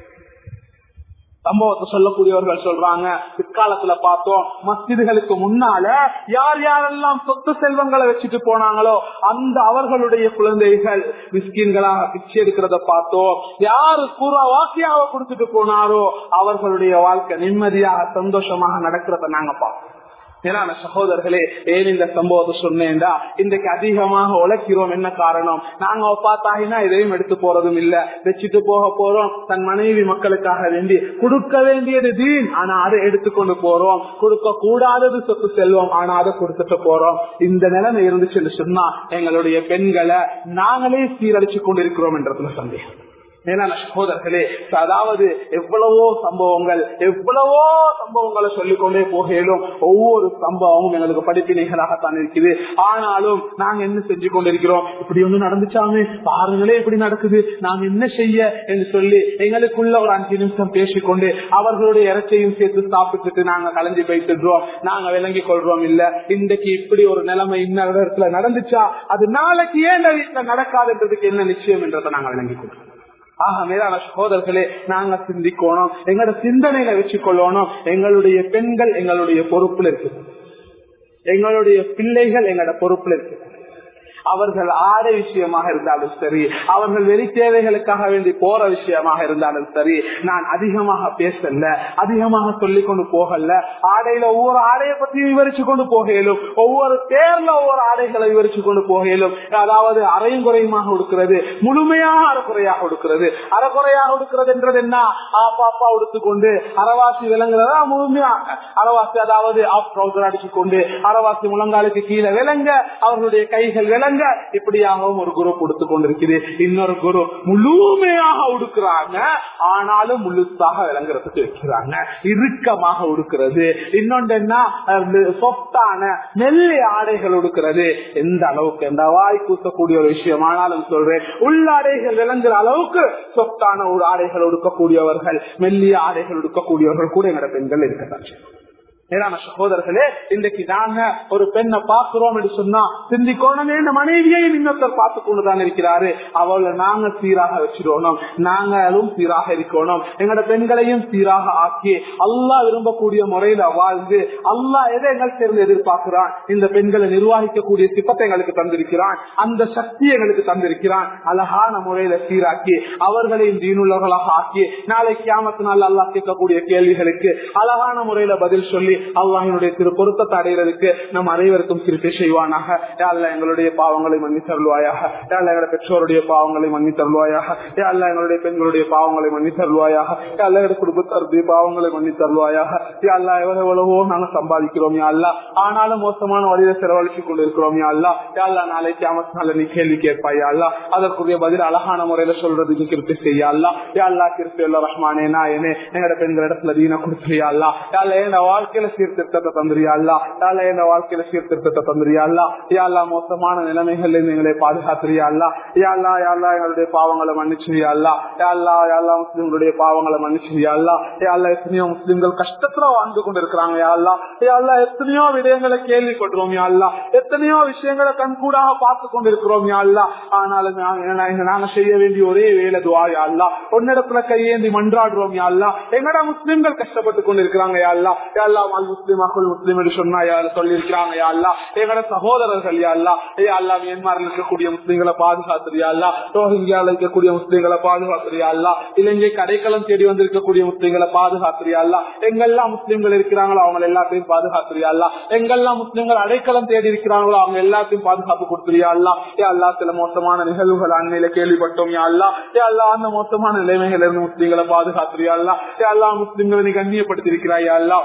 சம்பவத்தை சொல்லக்கூடியவர்கள் சொல்றாங்க பிற்காலத்துல பார்த்தோம் மஸ்ஜிதுகளுக்கு முன்னால யார் யாரெல்லாம் சொத்து செல்வங்களை வச்சுட்டு போனாங்களோ அந்த அவர்களுடைய குழந்தைகள் மிஸ்கின்களாக பிச்சை எடுக்கிறத பார்த்தோம் யாரு கூற வாக்கியாவ கொடுத்துட்டு போனாரோ அவர்களுடைய வாழ்க்கை நிம்மதியாக சந்தோஷமாக நடக்கிறத நாங்க பார்த்தோம் மேலான சகோதரர்களே ஏன் இந்த சம்பவத்தை சொன்னேன்டா இன்றைக்கு அதிகமாக உழைக்கிறோம் என்ன காரணம் நாங்க பார்த்தாங்கன்னா இதையும் எடுத்து போறதும் இல்ல வச்சுட்டு போக போறோம் தன் மனைவி மக்களுக்காக வேண்டி கொடுக்க வேண்டியது தீன் ஆனா அதை எடுத்துக்கொண்டு போறோம் கொடுக்க கூடாதது சொத்து செல்வம் ஆனா அதை கொடுத்துட்டு போறோம் இந்த நிலைமை இருந்துச்சுன்னு சொன்னா எங்களுடைய பெண்களை நாங்களே சீரழிச்சு கொண்டிருக்கிறோம் என்றதுல சந்தேகம் மேலான சகோதரர்களே அதாவது எவ்வளவோ சம்பவங்கள் எவ்வளவோ சம்பவங்களை சொல்லிக்கொண்டே போகலும் ஒவ்வொரு சம்பவமும் எங்களுக்கு படிப்பினைகளாகத்தான் இருக்குது ஆனாலும் நாங்க என்ன செஞ்சு கொண்டிருக்கிறோம் இப்படி ஒண்ணு நடந்துச்சாமே பாருங்களே இப்படி நடக்குது நாங்க என்ன செய்ய என்று சொல்லி எங்களுக்குள்ள ஒரு அஞ்சு நிமிஷம் பேசிக்கொண்டு அவர்களுடைய இறைச்சையும் சேர்த்து சாப்பிட்டுட்டு நாங்க கலைஞ்சு போயிட்டுறோம் நாங்க விளங்கி கொள்றோம் இல்ல இன்றைக்கு இப்படி ஒரு நிலைமை இன்னொரு இடத்துல நடந்துச்சா அது நாளைக்கு ஏன் வீட்டுல நடக்காதுன்றதுக்கு என்ன நிச்சயம் என்றதை நாங்க விளங்கி கொள்றோம் ஆக மேலான சகோதரர்களே நாங்க சிந்திக்கணும் எங்களோட சிந்தனையில வச்சுக்கொள்ளணும் எங்களுடைய பெண்கள் எங்களுடைய பொறுப்புல இருக்கு எங்களுடைய பிள்ளைகள் எங்களோட பொறுப்புல இருக்கு அவர்கள் ஆடை விஷயமாக இருந்தாலும் சரி அவர்கள் வெளி தேவைகளுக்காக வேண்டி போற விஷயமாக இருந்தாலும் சரி நான் அதிகமாக பேசல அதிகமாக சொல்லிக் கொண்டு போகல ஆடையில ஒவ்வொரு ஆடையை பத்தி விவரிச்சு கொண்டு போகலும் ஒவ்வொரு பேர்ல ஒவ்வொரு ஆடைகளை விவரிச்சு கொண்டு போகலும் அதாவது அரையும் குறையுமாக கொடுக்கிறது முழுமையாக அறக்குறையாக கொடுக்கிறது அறக்குறையாக கொடுக்கிறது என்றது என்ன ஆப்பாப்பா உடுத்துக்கொண்டு அறவாசி விளங்குறதா முழுமையா அறவாசி அதாவது ஆஃப் ட்ரௌசர் அடிச்சு கொண்டு அறவாசி முழங்காலுக்கு கீழே விளங்க அவர்களுடைய கைகள் விளங்க விளங்க இப்படியாகவும் ஒரு குரு கொடுத்து கொண்டிருக்குது இன்னொரு குரு முழுமையாக உடுக்கிறாங்க ஆனாலும் முழுசாக விளங்குறதுக்கு வைக்கிறாங்க இறுக்கமாக உடுக்கிறது இன்னொன்று என்ன சொத்தான நெல்லி ஆடைகள் உடுக்கிறது எந்த அளவுக்கு எந்த வாய் கூசக்கூடிய ஒரு விஷயம் ஆனாலும் சொல்றேன் உள்ளாடைகள் விளங்குற அளவுக்கு சொத்தான ஒரு ஆடைகள் உடுக்கக்கூடியவர்கள் மெல்லிய ஆடைகள் உடுக்கக்கூடியவர்கள் கூட எங்களோட பெண்கள் இருக்கத்தான் மேலான சகோதரர்களே இன்றைக்கு நாங்க ஒரு பெண்ணை பார்க்கிறோம் என்று சொன்னா சிந்திக்கோணமே இந்த மனைவியையும் இன்னொருத்தர் பார்த்து கொண்டுதான் இருக்கிறாரு அவளை நாங்க சீராக வச்சிடணும் நாங்களும் சீராக இருக்கணும் எங்களோட பெண்களையும் சீராக ஆக்கி அல்லா விரும்பக்கூடிய முறையில வாழ்ந்து அல்லா எதை எங்கள் சேர்ந்து எதிர்பார்க்கிறான் இந்த பெண்களை நிர்வகிக்கக்கூடிய சிப்பத்தை எங்களுக்கு தந்திருக்கிறான் அந்த சக்தி எங்களுக்கு தந்திருக்கிறான் அழகான முறையில சீராக்கி அவர்களையும் தீனுள்ளவர்களாக ஆக்கி நாளை கியாமத்து நாள் அல்லா கேட்கக்கூடிய கேள்விகளுக்கு அழகான முறையில பதில் சொல்லி அல்லாஹினுடைய திரு பொருத்தத்தை அடைகிறதுக்கு நம் அனைவருக்கும் திருப்பி செய்வானாக யாழ்ல எங்களுடைய பாவங்களை மன்னி தருவாயாக யாழ்ல எங்களுடைய பெற்றோருடைய பாவங்களை மன்னி தருவாயாக யாழ்ல எங்களுடைய பெண்களுடைய பாவங்களை மன்னி தருவாயாக யாழ்ல எங்களுடைய குடும்பத்தாருடைய பாவங்களை மன்னி தருவாயாக யாழ்லா எவ்வளவு எவ்வளவோ நாங்க சம்பாதிக்கிறோம் யாழ்லா ஆனாலும் மோசமான வழியில செலவழிச்சு கொண்டிருக்கிறோம் யாழ்லா யாழ்லா நாளைக்கு அமர்த்தினால நீ கேள்வி கேட்பாய் யாழ்லா அதற்குரிய பதில் அழகான முறையில சொல்றதுக்கு கிருப்பி செய்யல்லா யாழ்லா கிருப்பி அல்ல ரஹ்மானே நாயனே எங்களோட பெண்களிடத்துல தீன கொடுத்துறியா யாழ்ல என் வாழ்க்கையில சீர்திருத்தத்தை தந்திரியா யாழ்ல என் வாழ்க்கையில சீர்திருத்தத்தை தந்திரியா யாழ்லா மோசமான நிலைமைகள்ல இருந்து எங்களை பாதுகாத்துறியா யாழ்லா யாழ்லா எங்களுடைய பாவங்களை மன்னிச்சிரியா யாழ்லா யாழ்லா முஸ்லிம்களுடைய பாவங்களை மன்னிச்சிரியா யாழ்லா எத்தனையோ முஸ்லிம்கள் கஷ்டத்துல வாழ்ந்து கொண்டிருக்கிறாங்க யாழ்லா யாழ்லா எத்தனையோ விடயங்களை கேள்விப்படுறோம் யாழ்லா எத்தனையோ விஷயங்களை கண்கூடாக பார்த்து கொண்டிருக்கிறோம் யாழ்லா ஆனாலும் நாங்க- நாங்க செய்ய வேண்டிய ஒரே வேலை துவா யாழ்லா ஒன்னிடத்துல கையேந்தி மன்றாடுறோம் யாழ்லா எங்கட முஸ்லிம்கள் கஷ்டப்பட்டு கொண்டிருக்கிறாங்க யாழ்லா யாழ்லா மல் முஸ்லிம் அகுல் முஸ்லிம் என்று சொன்னா யாரு சொல்லியிருக்கிறாங்க யாழ்லா எங்கட சகோதரர்கள் யாழ்லா ஏ அல்லா மியான்மரில் இருக்கக்கூடிய முஸ்லிம்களை பாதுகாத்துறியா ரோஹிங்கியால இருக்கக்கூடிய முஸ்லிம்களை பாதுகாத்துறியா இலங்கை கடைக்களம் தேடி வந்திருக்கக்கூடிய முஸ்லிம்களை பாதுகாத்துறியா எங்கெல்லாம் முஸ்லிம்கள் இருக்கிறாங்களோ அவங்க எல்லாத்தையும் பாதுகாத்துறியா எங்கெல்லாம் முஸ்லிம்கள் அடைக்கலம் தேடி இருக்கிறாங்களோ அவங்க எல்லாத்தையும் பாதுகாப்பு கொடுத்துறியா ஏ அல்லா சில மோசமான நிகழ்வுகள் அண்மையில கேள்விப்பட்டோம் யா அல்லா ஏ அல்லா அந்த மோசமான நிலைமைகள் இருந்து முஸ்லிம்களை பாதுகாத்துறியா ஏ அல்லா முஸ்லிம்களை நீ கண்ணியப்படுத்திருக்கிறாயா அல்லா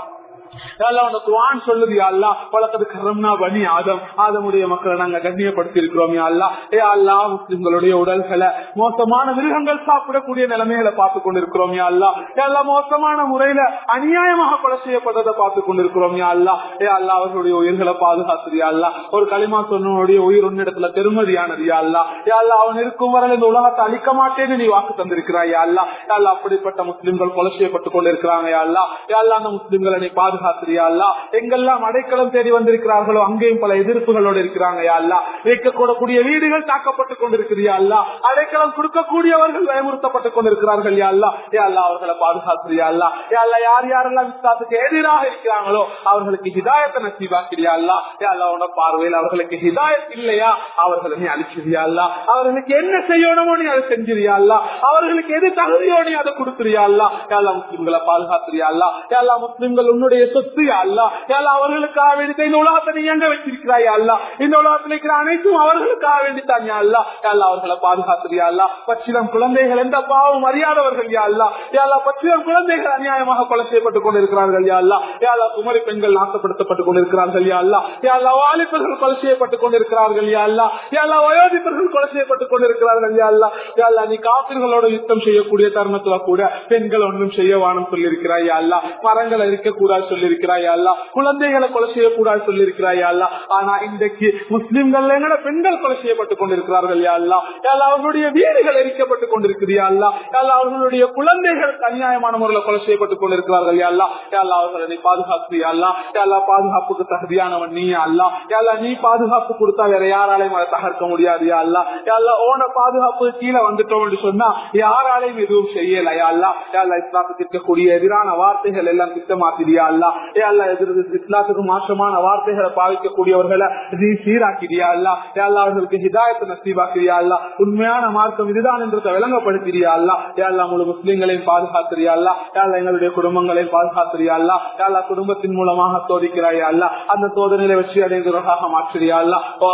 குவான் சொல்லுது அல்லா பழக்கது கரம்னா பனி ஆதம் ஆதமுடைய மக்களை நாங்க கண்ணியப்படுத்தி இருக்கிறோம் அல்லா ஏ அல்லா முஸ்லிம்களுடைய உடல்களை மோசமான மிருகங்கள் சாப்பிடக்கூடிய நிலைமைகளை பார்த்து கொண்டிருக்கிறோம் அல்லா எல்லா மோசமான முறையில அநியாயமாக கொலை செய்யப்பட்டதை பார்த்து கொண்டிருக்கிறோம் அல்லா ஏ அல்லா அவர்களுடைய உயிர்களை பாதுகாத்துறியா அல்லா ஒரு களிமா சொன்னவனுடைய உயிர் ஒன்னிடத்துல பெருமதியானது அல்லா ஏ அல்லா அவன் இருக்கும் வரை இந்த உலகத்தை அழிக்க மாட்டேன்னு நீ வாக்கு தந்திருக்கிறாய் அல்லா அல்லா அப்படிப்பட்ட முஸ்லிம்கள் கொலை செய்யப்பட்டு கொண்டிருக்கிறாங்க அல்லா அல்லா அந்த முஸ்லிம்களை நீ பாதுகாத்துறியா அல்லா எங்கெல்லாம் அடைக்கலம் தேடி வந்திருக்கிறார்களோ அங்கேயும் பல எதிர்ப்புகளோடு இருக்கிறாங்க அல்லா வைக்கக்கூடக்கூடிய வீடுகள் தாக்கப்பட்டுக் கொண்டிருக்கிறியா அல்லா அடைக்கலம் கொடுக்கக்கூடியவர்கள் பயமுறுத்தப்பட்டுக் கொண்டிருக்கிறார்கள் யா அல்லா ஏ அல்லா அவர்களை பாதுகாத்துறியா அல்லா ஏ அல்லா யார் யாரெல்லாம் இஸ்லாத்துக்கு எதிராக இருக்கிறாங்களோ அவர்களுக்கு ஹிதாயத்தை நசீபாக்கிறியா அல்லா ஏ அல்லா உன பார்வையில் அவர்களுக்கு ஹிதாயத் இல்லையா அவர்களை நீ அழிச்சிரியா அல்லா அவர்களுக்கு என்ன செய்யணுமோ நீ அதை செஞ்சிரியா அல்லா அவர்களுக்கு எது தகுதியோ நீ அதை கொடுத்துறியா அல்லா எல்லா முஸ்லிம்களை பாதுகாத்துறியா அல்லா எல்லா முஸ்லிம்கள் உன்னுடைய சொத்து யா அல்லா எல்லா அவர்களுக்காக வேண்டி இந்த உலகத்தை நீ எங்க வச்சிருக்கிறாயா அல்லா இந்த உலகத்தில் இருக்கிற அனைத்தும் அவர்களுக்காக வேண்டித்தான் யா அல்லா எல்லா அவர்களை பாதுகாத்துறியா அல்லா பச்சிலம் குழந்தைகள் எந்த பாவம் அறியாதவர்கள் யா அல்லா எல்லா பச்சிலம் குழந்தைகள் அநியாயமாக கொலை செய்யப்பட்டுக் கொண்டிருக்கிறார்கள் யா அல்லா எல்லா குமரி பெண்கள் நாசப்படுத்தப்பட்டுக் கொண்டிருக்கிறார்கள் யா அல்லா எல்லா வாலிபர்கள் கொலை செய்யப்பட்டுக் கொண்டிருக்கிறார்கள் யா அல்லா எல்லா வயோதிபர்கள் கொலை செய்யப்பட்டுக் கொண்டிருக்கிறார்கள் யா அல்லா அல்லா நீ காப்பிர்களோட யுத்தம் செய்யக்கூடிய தருணத்துல கூட பெண்கள் ஒன்றும் செய்ய வானம் சொல்லியிருக்கிறாய் யா அல்லா மரங்களை இருக்கக்கூடாது சொல்லியிருக்கிறாய் யா அல்லா குழந்தைகளை கொலை செய்யக்கூடாது சொல்லியிருக்கிறாய் யா அல்லா ஆனா இன்றைக்கு முஸ்லிம்கள் எங்கட பெண்கள் கொலை செய்யப்பட்டுக் கொண்டிருக்கிறார்கள் யா அல்லா யா அல்லா அவர்களுடைய வீடுகள் எரிக்கப்பட்டுக் கொண்டிருக்கிறா அல்லா யா அல்லா அவர்களுடைய குழந்தைகள் அநியாயமான முறையில் கொலை செய்யப்பட்டுக் கொண்டிருக்கிறார்கள் யா அல்லா யா அல்லா அவர்களை நீ பாதுகாக்கிறியா அல்லா யா அல்லா பாதுகாப்புக்கு தகுதியானவன் நீ அல்லா யா அல்லா நீ பாதுகாப்பு கொடுத்தா வேற யாராலையும் அதை தகர்க்க முடியாது யா அல்லா யா அல்லா ஓன பாதுகாப்பு கீழே வந்துட்டோம் என்று சொன்னா யாராலையும் எதுவும் செய்யல யா அல்லா யா அல்லா இஸ்லாத்துக்கு இருக்கக்கூடிய எதிரான வார்த்தைகள் எல்லாம் திட்டமாக்கிறியா அல்லா யா அல்லா எதிர் இஸ்லாத்துக்கு மாற்றமான வார்த்தைகளை பாவிக்கக்கூடியவர்களை நீ சீராக்கிறியா அல்லா யா அல்லா அவர்களுக்கு ஹிதாயத்தை நசீபாக்கிறியா அல்லா உண்மையான மார்க்கம் இதுதான் என்றதை விளங்கப்படுத்திறியா அல்லா யா அல்லா முழு முஸ்லீம்களையும் பாதுகாத்திரியா அல்லா யா அல்லா எங்களுடைய குடும்பங்களையும் பாதுகாத்திரியா அல்லா யா அல்லா குடும்பத்தின் மூலமாக சோதிக்கிறாயா அல்லா அந்த சோதனையில வெற்றி அடைந்தவர்களாக மாற்றியா அல்லா